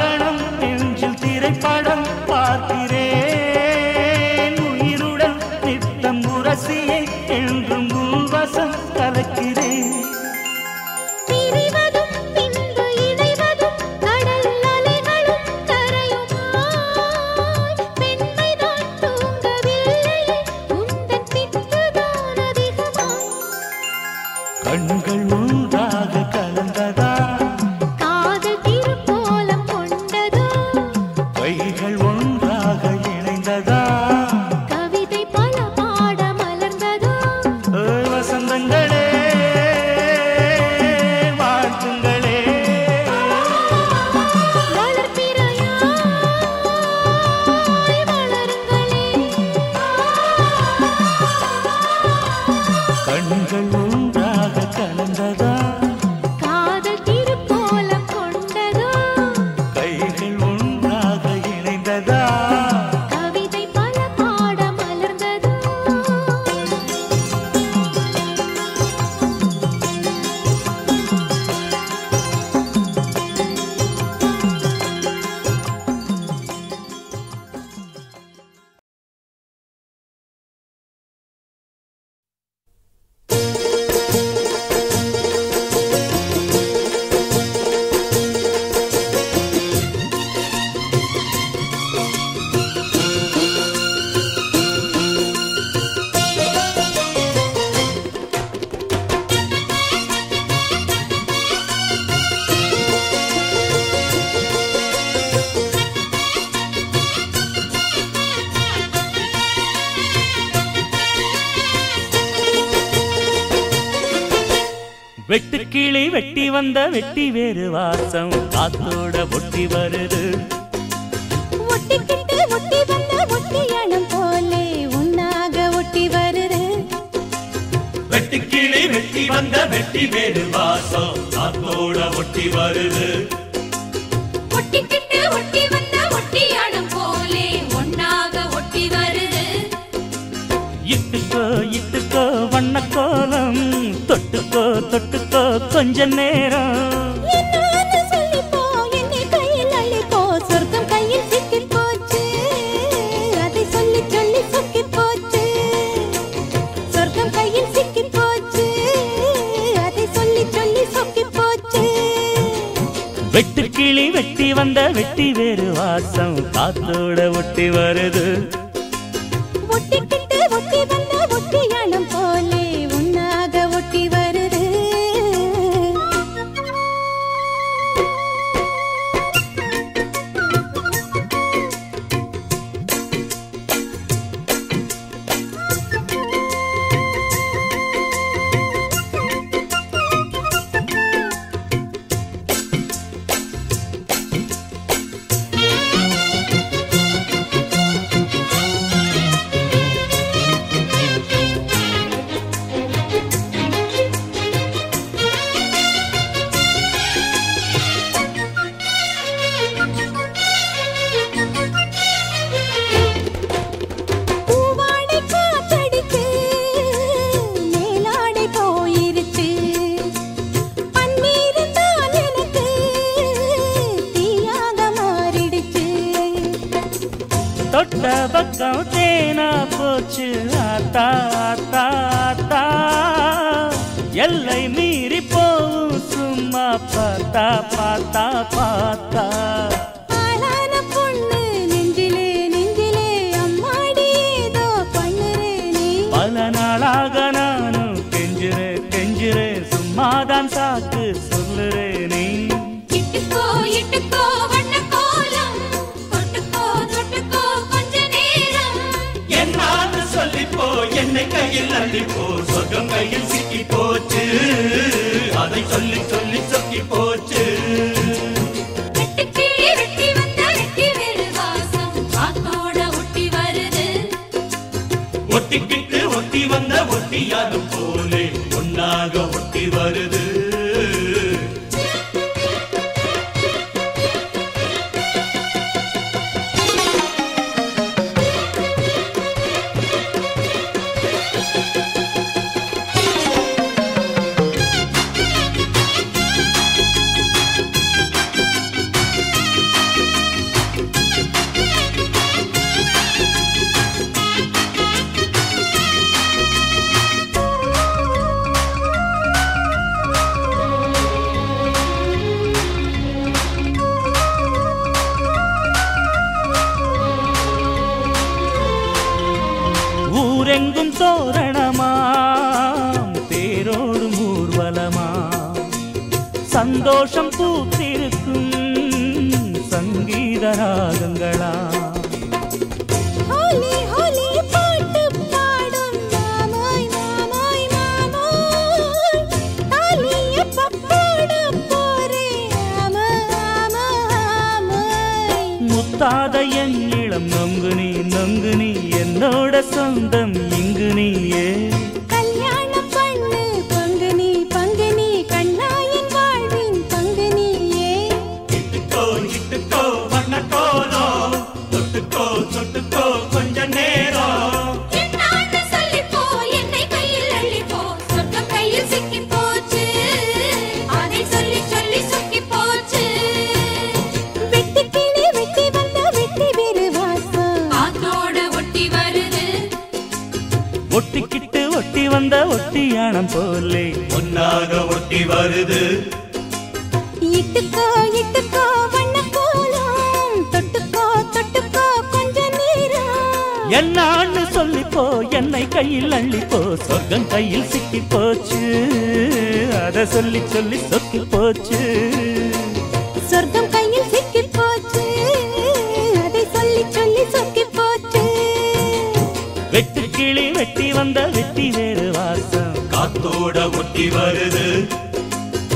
வெட்டுக்கிளி வெட்டி வந்த வெட்டி வேறு வாசம் காத்தோட ஒட்டி வருது ஒட்டிக்கிட்டு ஒட்டி வந்த ஒட்டியானம் போலே உன்னாக ஒட்டி வருது வெட்டுக்கிளி வெட்டி வந்த வெட்டி வேறு வாசம் காத்தோட ஒட்டி வருது ஒட்டிக்கிட்டு ஒட்டி வந்த ஒட்டியானம் போலே ஒன்னாக ஒட்டி வருது இட்டுக்கோ இட்டுக்கோ வண்ண கோலம் தொட்டுக்கோ தொட்டுக்கோ கொஞ்ச நேரம் என்னான்னு சொல்லிப்போ என்னை கையில் அள்ளிப்போ சொர்க்கம் கையில் சிக்கி போச்சு அதை சொல்லி சொல்லி சொக்கி போச்சு சொர்க்கம் கையில் சிக்கி போச்சு அதை சொல்லி சொல்லி சொக்கி போச்சு வெட்டுக்கிளி வெட்டி வந்த வெட்டி வேறு வாசம் காத்தோட ஒட்டி வருது ஒட்டிக்கிட்டு ஒட்டி வந்த ஒட்டியானம் போலே உன்னாக ஒட்டி வருது பூவாடை காத்தடிச்சு மேலாடை போயிருச்சு பன்னீருந்தான் எனக்கு தீயாக மாறிடுச்சு தொட்ட பக்கம் தேனா போச்சு ஆத்தா ஆத்தா ஆத்தா எல்லை மீறி போவும் சும்மா பார்த்தா பார்த்தா பார்த்தா ஆளான பொண்ணு நெஞ்சிலே நெஞ்சிலே அம்மாடி ஏதோ பண்ணுறே நீ பல நாளாக நானும் கெஞ்சுறே கெஞ்சுறே சும்மாதான் சாக்கு சொல்லுறே நீ இட்டுக்கோ இட்டுக்கோ வண்ண கோலம் தொட்டுக்கோ தொட்டுக்கோ கொஞ்ச நேரம் என்னான்னு சொல்லிப்போ என்னை கையில் அள்ளிப்போ சொர்க்கம் கையில் சிக்கி போச்சு அதை சொல்லி சொல்லி சொக்கி போச்சு வெட்டுக்கிளி வெட்டி வந்த வெட்டி வேறு வாசம் காத்தோட ஒட்டி வருது ஒட்டிக்கிட்டு ஒட்டி வந்த ஒட்டியாரும் போலே ஒன்னாக ஒட்டி வருது ஊரெங்கும் தோரணமாம் தேரோடும் ஊர்வலமா சந்தோஷம் பூத்திருக்கும் சங்கீத ராகங்களா ஹோலி ஹோலி பாட்டு பாடும் மாமாய் மாமாய் மாமாய் தாலி எப்ப போட போறே ஆமா ஆமா ஆமாய் முத்தாத என் இளம் நொங்கு நீ நொங்கு நீ என்னோட சொந்தம் இங்கு நீயே கல்யாணம் பண்ணு பங்கு நீ பங்கு நீ கண்ணாயின் வாழ்வின் பங்கு நீயே இட்டுக்கோ இட்டுக்கோ வண்ண கோலம் தொட்டுக்கோ தொட்டுக்கோ கொஞ்ச நேரம் என்னான்னு சொல்லிப்போ என்னை கையில் அள்ளிப்போ சொர்க்கம் கையில் சிக்கி போச்சு அதை சொல்லி சொல்லி சொக்கி போச்சு வெட்டி கிளி வெட்டி வந்த வெட்டி வேறு வாசம் காத்தோட ஒட்டி வருது ஒட்டிக்கிட்டு ஒட்டி வந்த ஒட்டியானம் போலே ஒன்னாக ஒட்டி வருது இட்டுக்கோ இட்டுக்கோ வண்ண கோலம் தொட்டுக்கோ தொட்டுக்கோ கொஞ்ச நேரம் என்னான்னு சொல்லிப்போ என்னை கையில் அள்ளிப்போ சொர்க்கம் கையில் சிக்கி போச்சு அத சொல்லி சொல்லி சொக்கி போச்சு சொர்க்கம் கையில் சிக்கி போச்சு அதை சொல்லி சொல்லி சொக்கி போச்சு வெட்டு கிளி வெட்டி வந்த வெட்டி வேறு வாசம் காத்தோட ஒட்டி வருது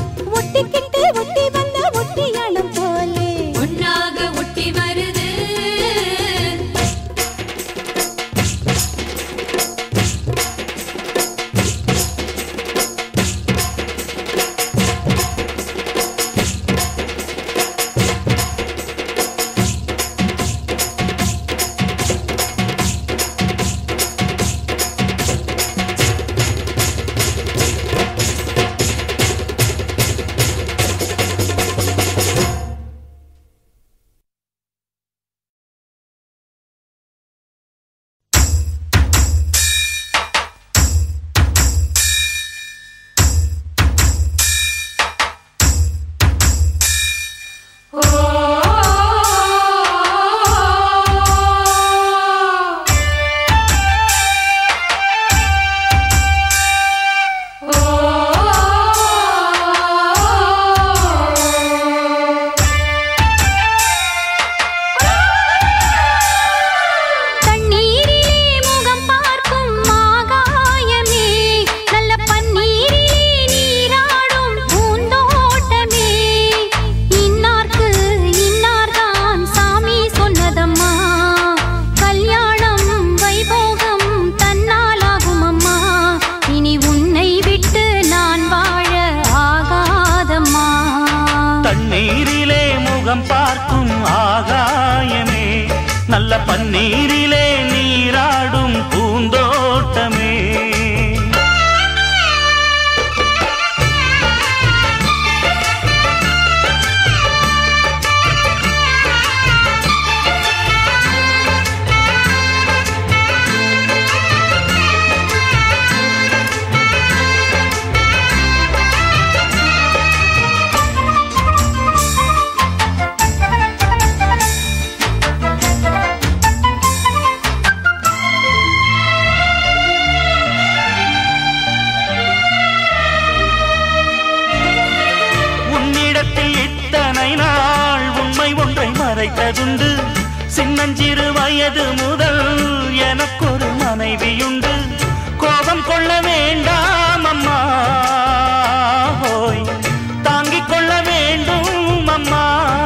பன்னீரிலே நீராடும் பூந்தோட்டமே உன்னிடத்தில் இத்தனை நாள் உண்மை ஒன்றை மறைத்ததுண்டு சின்னஞ்சிறு வயது முதல் எனக்கொரு மனைவியுண்டு கோபம் கொள்ள வேண்டாம் அம்மா ஹோய் தாங்கிக் கொள்ள வேண்டும் அம்மா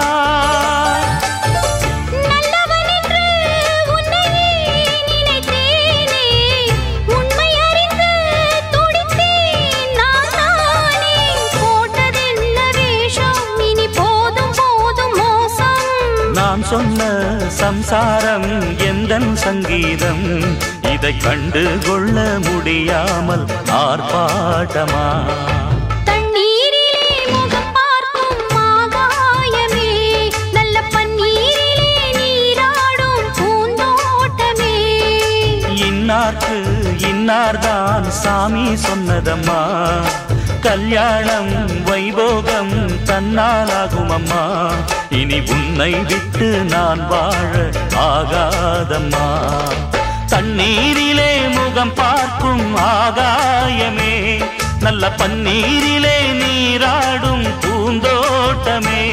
நல்லவன் என்று உன்னையே நினைத்தேனே உண்மை அறிந்து துடித்தேன் நான் தானே போட்டதென்ன வேஷம் இனி போதும் போதும் மோசம் நான் சொன்ன சம்சாரம் எந்தன் சங்கீதம் இதை கண்டு கொள்ள முடியாமல் ஆர்ப்பாட்டமா தண்ணீரிலே முகம் பார்க்கும் ஆகாயமே நல்ல பன்னீரிலே நீராடும் பூந்தோட்டமே இன்னார்க்கு இன்னார்தான் சாமி சொன்னதம்மா கல்யாணம் வைபோகம் தன்னாலாகும் அம்மா இனி உன்னை விட்டு நான் வாழ ஆகாதம்மா தண்ணீரிலே முகம் பார்க்கும் ஆகாயமே நல்ல பன்னீரிலே நீராடும் பூந்தோட்டமே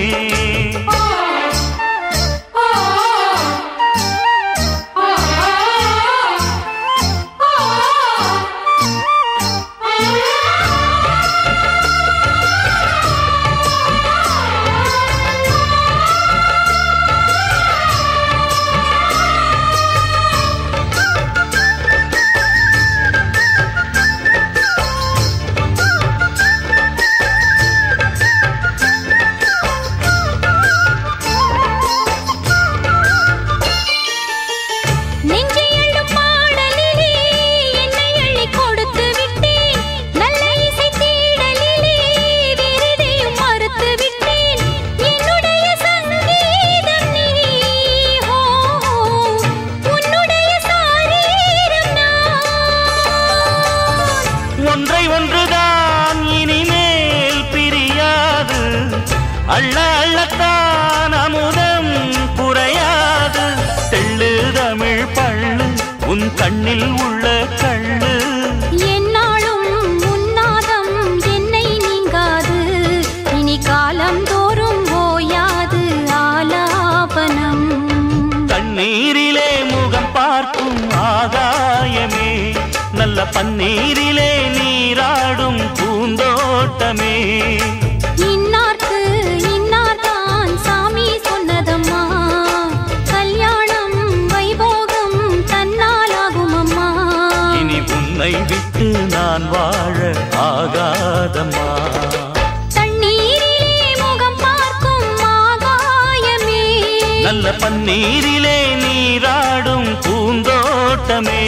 நெஞ்சை அள்ளும் பாடலிலே என்னை அள்ளி கொடுத்து விட்டேன் நல்ல இசை தேடலிலே விருதையும் மறுத்து விட்டேன் என்னுடைய சங்கீதம் நீ ஹோ உன்னுடைய சாரீரம் நான் ஒன்றை ஒன்றுதான் இனிமேல் பிரியாது அள்ள அள்ளத்தான் அமுதம் குறையாது தெள்ளு தமிழ் பள்ளு உன் கண்ணில் உள்ள கள்ளு என்னாலும் உன்னாதம் என்னை நீங்காது இனி காலம் தோறும் ஓயாது ஆலாபனம் தண்ணீரிலே முகம் பார்க்கும் ஆகாயமே நல்ல பன்னீரிலே நீராடும் பூந்தோட்டமே இன்னார்க்கு இன்னார்தான் சாமி சொன்னதம்மா கல்யாணம் வைபோகம் தன்னாலாகும் அம்மா இனி உன்னை விட்டு நான் வாழ ஆகாதம்மா தண்ணீரிலே முகம் பார்க்கும் ஆகாயமே நல்ல பன்னீரிலே நீராடும் பூந்தோட்டமே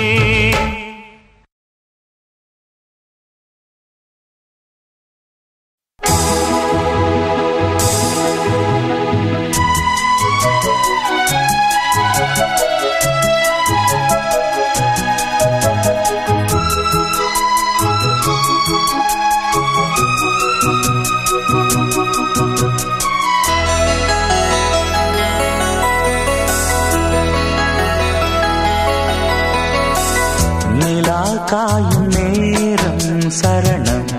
நிலா காயும் நேரம் சரணம்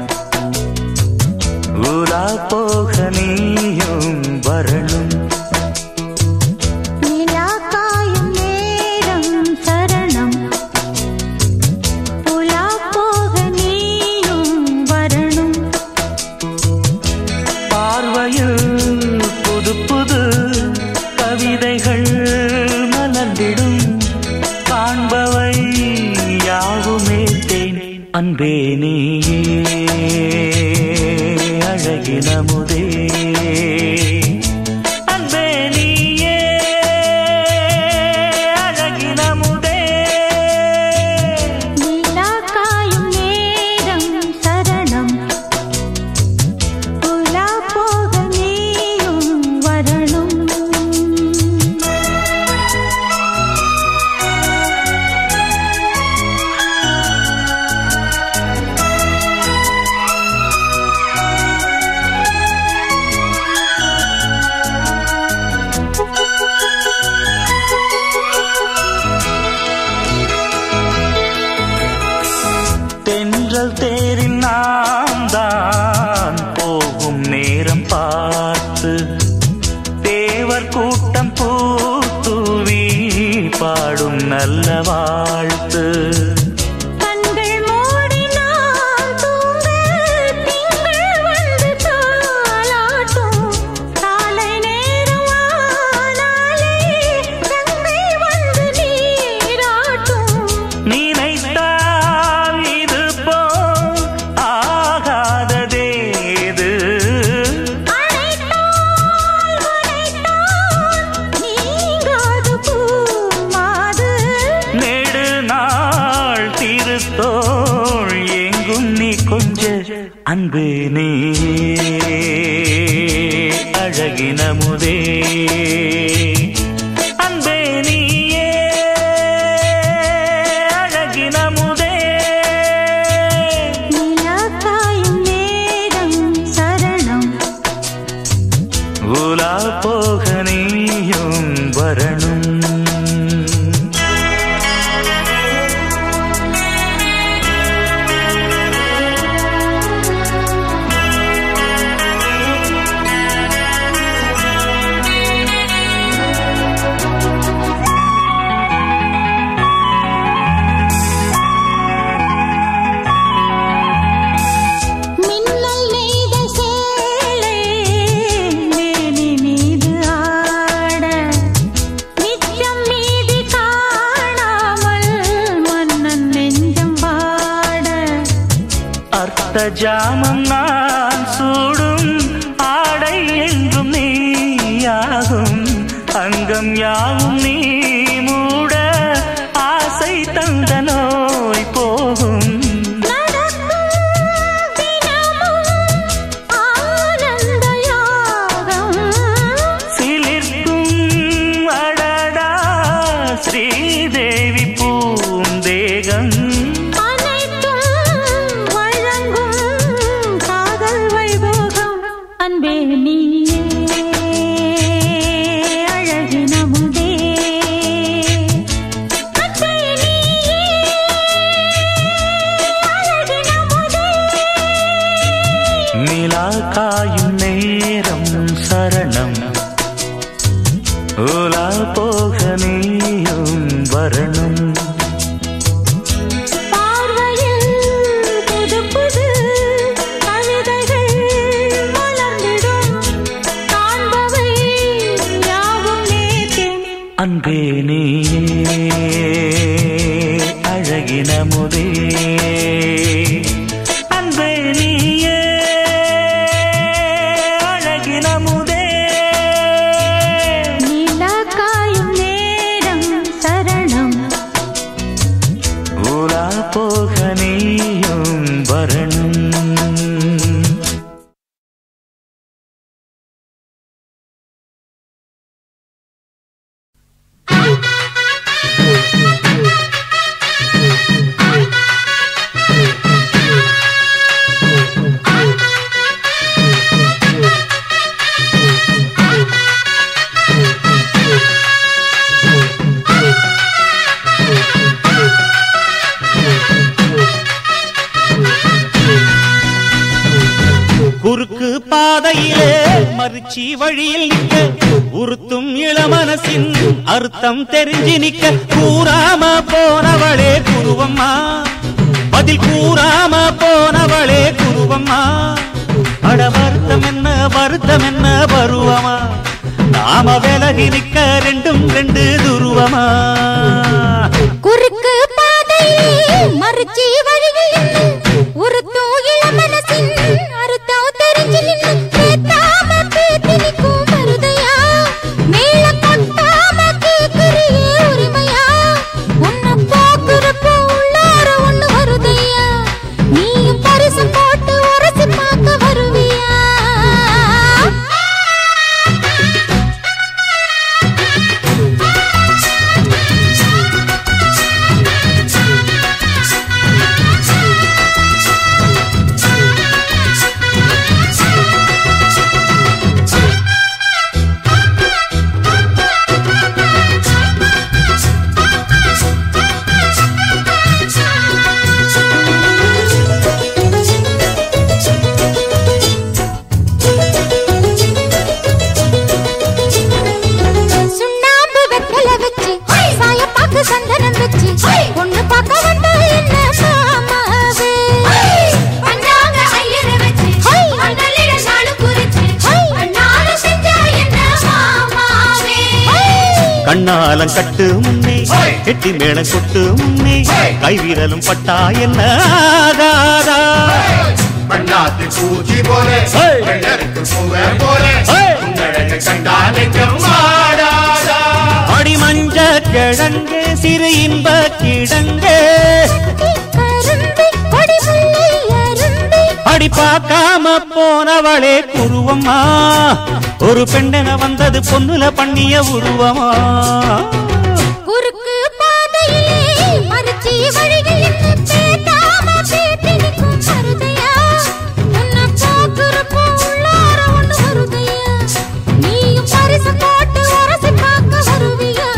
உலா போக நீயும் வரணும் நிலா காயும் நேரம் சரணம் புலா போக நீயும் வரணும் பார்வையில் புது புது கவிதைகள் மலர்ந்திடும் காண்பவை யாவுமே தேன் அன்பே நீயே அழகினமுதே அன்பே நீயே கூட்டம் பூத்தூவி பாடும் நல்ல வாழ்த்து கண்கள் மூடினால் தூங்க திங்கள் வந்து தாலாட்டும் காலை நேரம் ஆனாலே கங்கை வந்து நீராட்டும் நினைத்தால் இது போல் ஆகாததேது அழைத்தால் உரைத்தால் நீங்காது பூமாது நெடு நாள் திருத்தோள் எங்கும் நீ கொஞ்ச அன்பு நீ அழகின முதே அன்பே நீயே அழகின முதே நிலா காயும் நேரம் சரணம் உலா போக நீயும் வரணும் மின்னல் நெய்த சேலை மேனி மீது ஆட நிச்சம் மீதி காணாமல் மன்னன் நெஞ்சம் பாட அர்த்த ஜாமம் நான் சூடும் ஆடை என்றும் நீயாகும் அங்கம் யாவும் நீ மூட ஆசை தந்த நோய் போகும் நடக்கும் தினமும் ஆனந்த யாகம் சிலிர்க்கும் அடடா ஸ்ரீதேவி பூந்தேகம் அனைத்தும் வழங்கும் காதல் வைபோகம் அன்பே நீயே அழகின முதே அன்பே நீயே அழகின முதே நிலா காயும் நேரம் சரணம் உலா போக நீயும் வரணும் பார்வையில் புது புது கவிதைகள் மலர்ந்திடும் காண்பவை யாவும் நேர்த்தே அன்பே நீயே அழகின முதே அன்பே நீயே அழகின முதே நிலா காயும் நேரம் சரணம் உலா போக நீயும் வரணும் குறுக்கு பாதையிலே மறுச்சி வழியில் நிக்க உறுத்தும் இளமனசின் அர்த்தம் தெரிஞ்சு நிக்க கூறாம போனவளே குருவம்மா பதில் கூறாம போனவளே குருவம்மா அட வருத்தம் என்ன வருத்தம் என்ன பருவமா நாம விலகி நிக்க ரெண்டும் ரெண்டு துருவமா குறுக்கு பாதையிலே மறுச்சி வழியில் நின்னு உறுத்தும் இளமனசின் அறுத்தம் தெரிஞ்சு நின்னு பேத்தாம பேத்தி நிக்கும் மருதையா மேல கொட்டாம கேக்குறியே உரிமையா உன்னை பாக்குறப்போ உள்ளார ஒண்ணு வருதையா நீயும் பரிசு போட்டு உரசி பார்க்க வருவியா ஆ கண்ணாலம் கட்டு முன்னே கெட்டி மேளம் கொட்டு முன்னே கைவிரலும் பட்டா என்ன ஆகாதா பண்ணாத்து பூச்சி போல ஏய். வெள்ளருக்கு பூவை போல ஏய். உங்களழக கண்டா நெஞ்சம் ஆடாதா அடி மஞ்ச கிழங்கே சிறு இன்ப கிடங்கே கரும்பு கொடி முல்லை அரும்பு அடி பார்க்காம போனவளே குருவம்மா ஒரு பெண்ணென வந்தது பொண்ணுல பண்ணிய உருவமா குறுக்கு பாதையிலே மறுச்சி வழியில் நின்னு பேத்தாம பேத்தி நிற்கும் மருதையா உன்னை பார்க்கிறப்போ உள்ளார ஒண்ணு வருதையா நீயும் பரிசு போட்டு உரசி பார்க்க வருவியா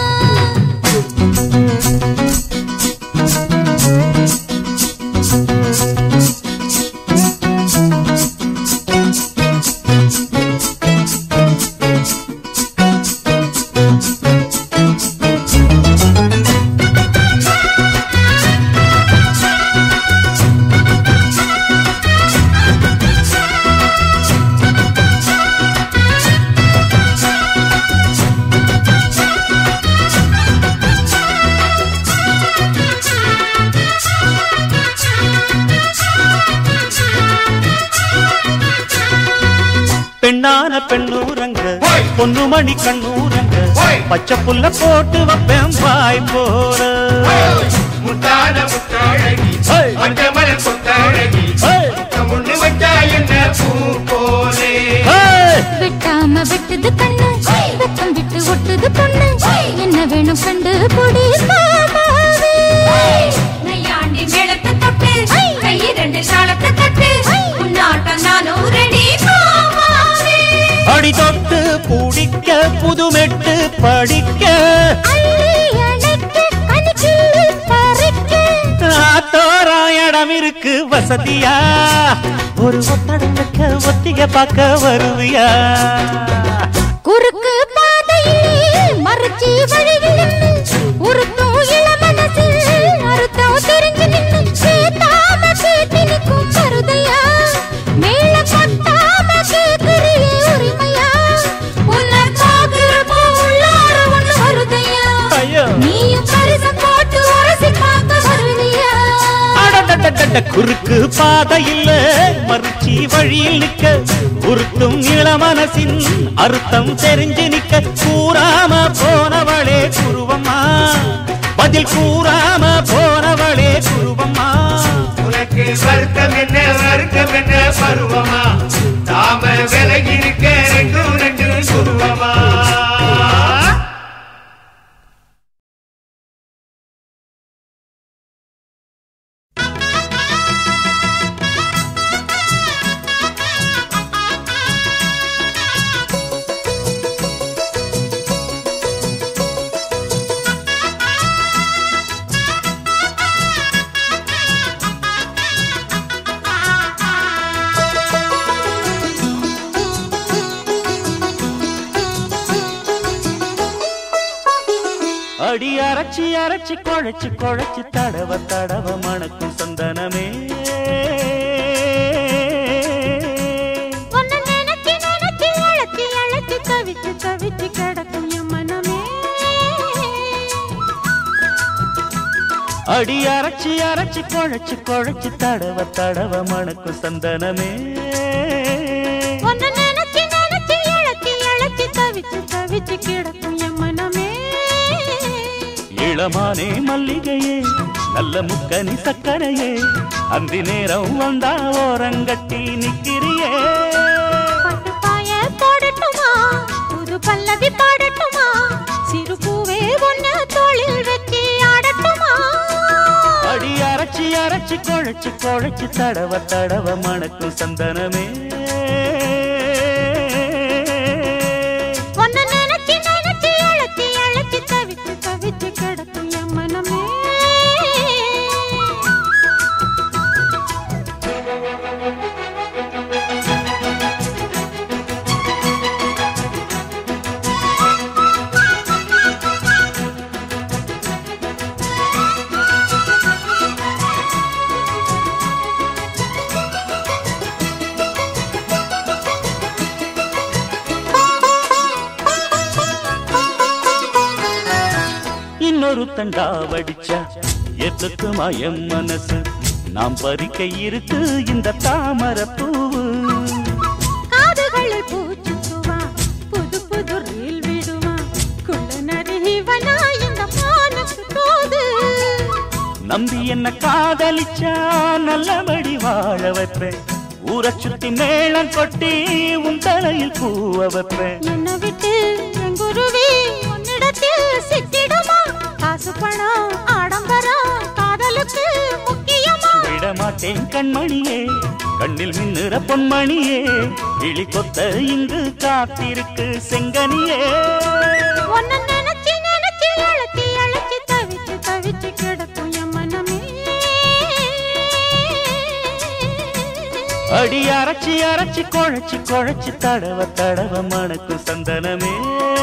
பெண்ணான பெண்ணூரங்க ஓய். பொண்ணு மணி கண்ணூரங்க ஓய். பச்சை புல்ல போட்டு வைப்பேன் பாய் போற முத்தான முத்தாழகி ஏய். மஞ்சமல கொத்தாழகி ஏய். முன்னு வச்சா என்ன பூ போலே ஏய்! வெட்டாம வெட்டுது கண்ணு வெக்கம் விட்டு ஒட்டுது பொண்ணு என்ன வேணும் கண்டு பொடி மாமாவே நையாண்டி மேளத்தை தொட்டு கை ரெண்டு தாளத்தை தட்டு உன்னாட்டம் நானும் ரெடி மாமாவே அடி தொட்டு பிடிக்க புதுமெட்டு படிக்க அள்ளி அணைக்க கனிக்கிள்ளி பறிக்க ஆத்தோரா இடம் இருக்கு வசதியா ஒரு ஒத்தடம் வைக்க ஒத்திக பார்க்க வருவியா குறுக்கு பாதையிலே மறுச்சி வழியில் நின்னு உருத்தும் இளமனசில் அறுத்தம் தெரிஞ்சு நின்னு சேத்தாம சேத்தி நிற்கும் மருதையா மேல கொட்டாம கேக்குறியே உரிமையா உன்னை பார்க்கிறப்போ உள்ளார ஒண்ணு வருதையா ஐயோ நீயும் பரிசம் போட்டு உரசி பார்க்க வருவியா அடடடடட, குறுக்கு பாதையில் மறுச்சி வழியில் நிக்க உருட்டும் இளமனசின் அர்த்தம் தெரிஞ்சு நிக்க கூறாம போனவளே குருவம்மா பதில் கூறாம போனவளே குருவம்மா உனக்கு வருத்தம் என்ன வருத்தம் என்ன பருவமா தாம விலகி இருக்க ரெண்டும் ரெண்டு குருவமா அடி அரைச்சி அரைச்சி குழைச்சு குழைச்சு தடவ தடவ மணக்கும் சந்தனமே உன்னை நினைச்சு நினைச்சு அழைச்சு அழைச்சு தவிச்சு தவிச்சு கிடக்கும் என் மனமே அடி அரைச்சி அரைச்சி குழைச்சு குழைச்சு தடவ தடவ மணக்கும் சந்தனமே உன்னை நினைச்சு நினைச்சு அழைச்சு அழைச்சு தவிச்சு தவிச்சு கிடக்கும் என் மனமே இளமானே மல்லிகையே நல்ல முக்கனி சக்கரையே அந்தி நேரம் வந்தா ஓரங்கட்டி நிக்கிறியே பட்டு பாய போடட்டுமா புது பல்லவி பாடட்டுமா சிறு பூவே ஒன்னு தோளில் வச்சு ஆடட்டுமா அடி அரைச்சி அரைச்சி குழைச்சு குழைச்சு தடவ தடவ மணக்கும் சந்தனமே உன்னை நினைச்சு நினைச்சு அழைச்சு அழைச்சு தவிச்சு தவிச்சு கிடக்கும் என் மனமே இன்னொரு தண்டா வடிச்சா எத்துக்குமா எம் மனசு நாம் பறிக்க இருக்கு இந்த தாமரை பூவு காதுகளில் பூச்சுக்குவா புது புது ரீல் விடுவா குள்ள நரிவனா இந்த மானுக்கு தோது நம்பி என்ன காதலிச்சா நல்லபடி வாழ வைப்பேன் ஊரை சுத்தி மேளம் கொட்டி உன் தலையில் பூவ வைப்பேன் என்னை விட்டு என் குருவி உன்னிடத்தில் சிக்கிடுமா காசு பணம் ஆடம்பரம் காதலுக்கு முக்கியமா விட மாட்டேன் கண்மணியே கண்ணில் மின்னுற பொன்மணியே இழி கொத்த இங்கு காத்திருக்கு செங்கனியே உன்னை நினைச்சு நினைச்சு அழைச்சி அழைச்சி தவிச்சு தவிச்சு கிடக்கும் என் மனமே அடி அரைச்சி அரைச்சி குழைச்சி குழைச்சி தடவ தடவ மணக்கும் சந்தனமே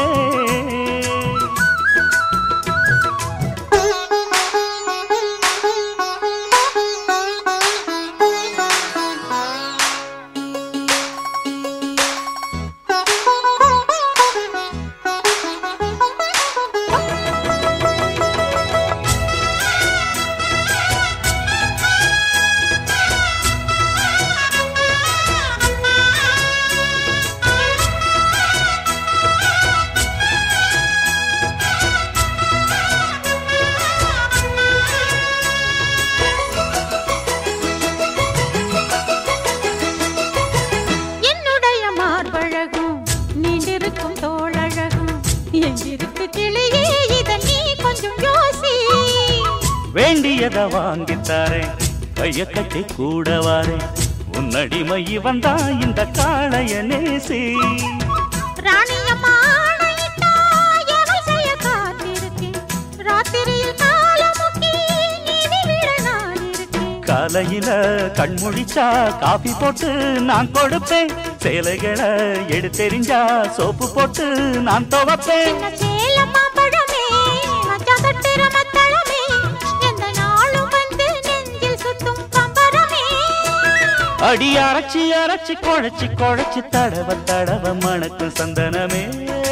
என்னுடைய மார்பழகும் நீண்டிருக்கும் தோழழகும் எங்கிருக்கு கிளியே இத நீ கொஞ்சம் யோசி வேண்டியத வாங்கித்தாரேன் கைய கட்டி கூட வாரேன் உன்னடிமை வந்தா இந்த காளைய நேசி ராணியம்மா ஆணையிட்டா எவள் செய்ய காத்திருக்கேன் ராத்திரியில் காலமுக்கி நீதி விட நான் இருக்கேன் காலையில கண்முழிச்சா காபி போட்டு நான் கொடுப்பேன் சேலைகளை எடுத்தெறிஞ்சா சோப்பு போட்டு நான் துவப்பேன் சின்ன சேலம்மா பழமே மச்சான் தட்டுற மத்தளமே எந்த நாளும் வந்து நெஞ்சில் சுத்தும் பம்பரமே அடி அரைச்சி அரைச்சி குழைச்சி குழைச்சி தடவ தடவ மணக்கும் சந்தனமே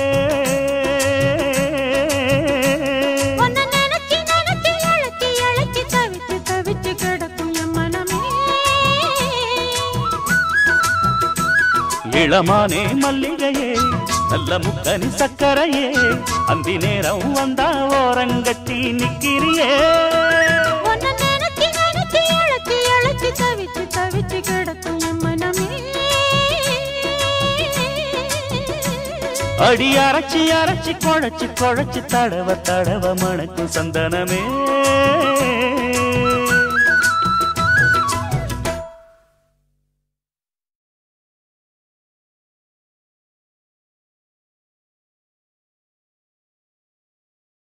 உன்னை நினைச்சு நினைச்சு அழைச்சி அழைச்சி தவிச்சு தவிச்சு கிடக்கும் என் மனமே இளமானே மல்லிகையே நல்ல முக்கனி சக்கரையே அந்தி நேரம் வந்தா ஓரங்கட்டி நிக்கிறியே உன்னை நினைச்சு நினைச்சு அழைச்சி அழைச்சி தவிச்சு தவிச்சு கிடக்கும் என் மனமே அடி அரைச்சி அரைச்சி குழைச்சி குழைச்சி தடவ தடவ மணக்கும் சந்தனமே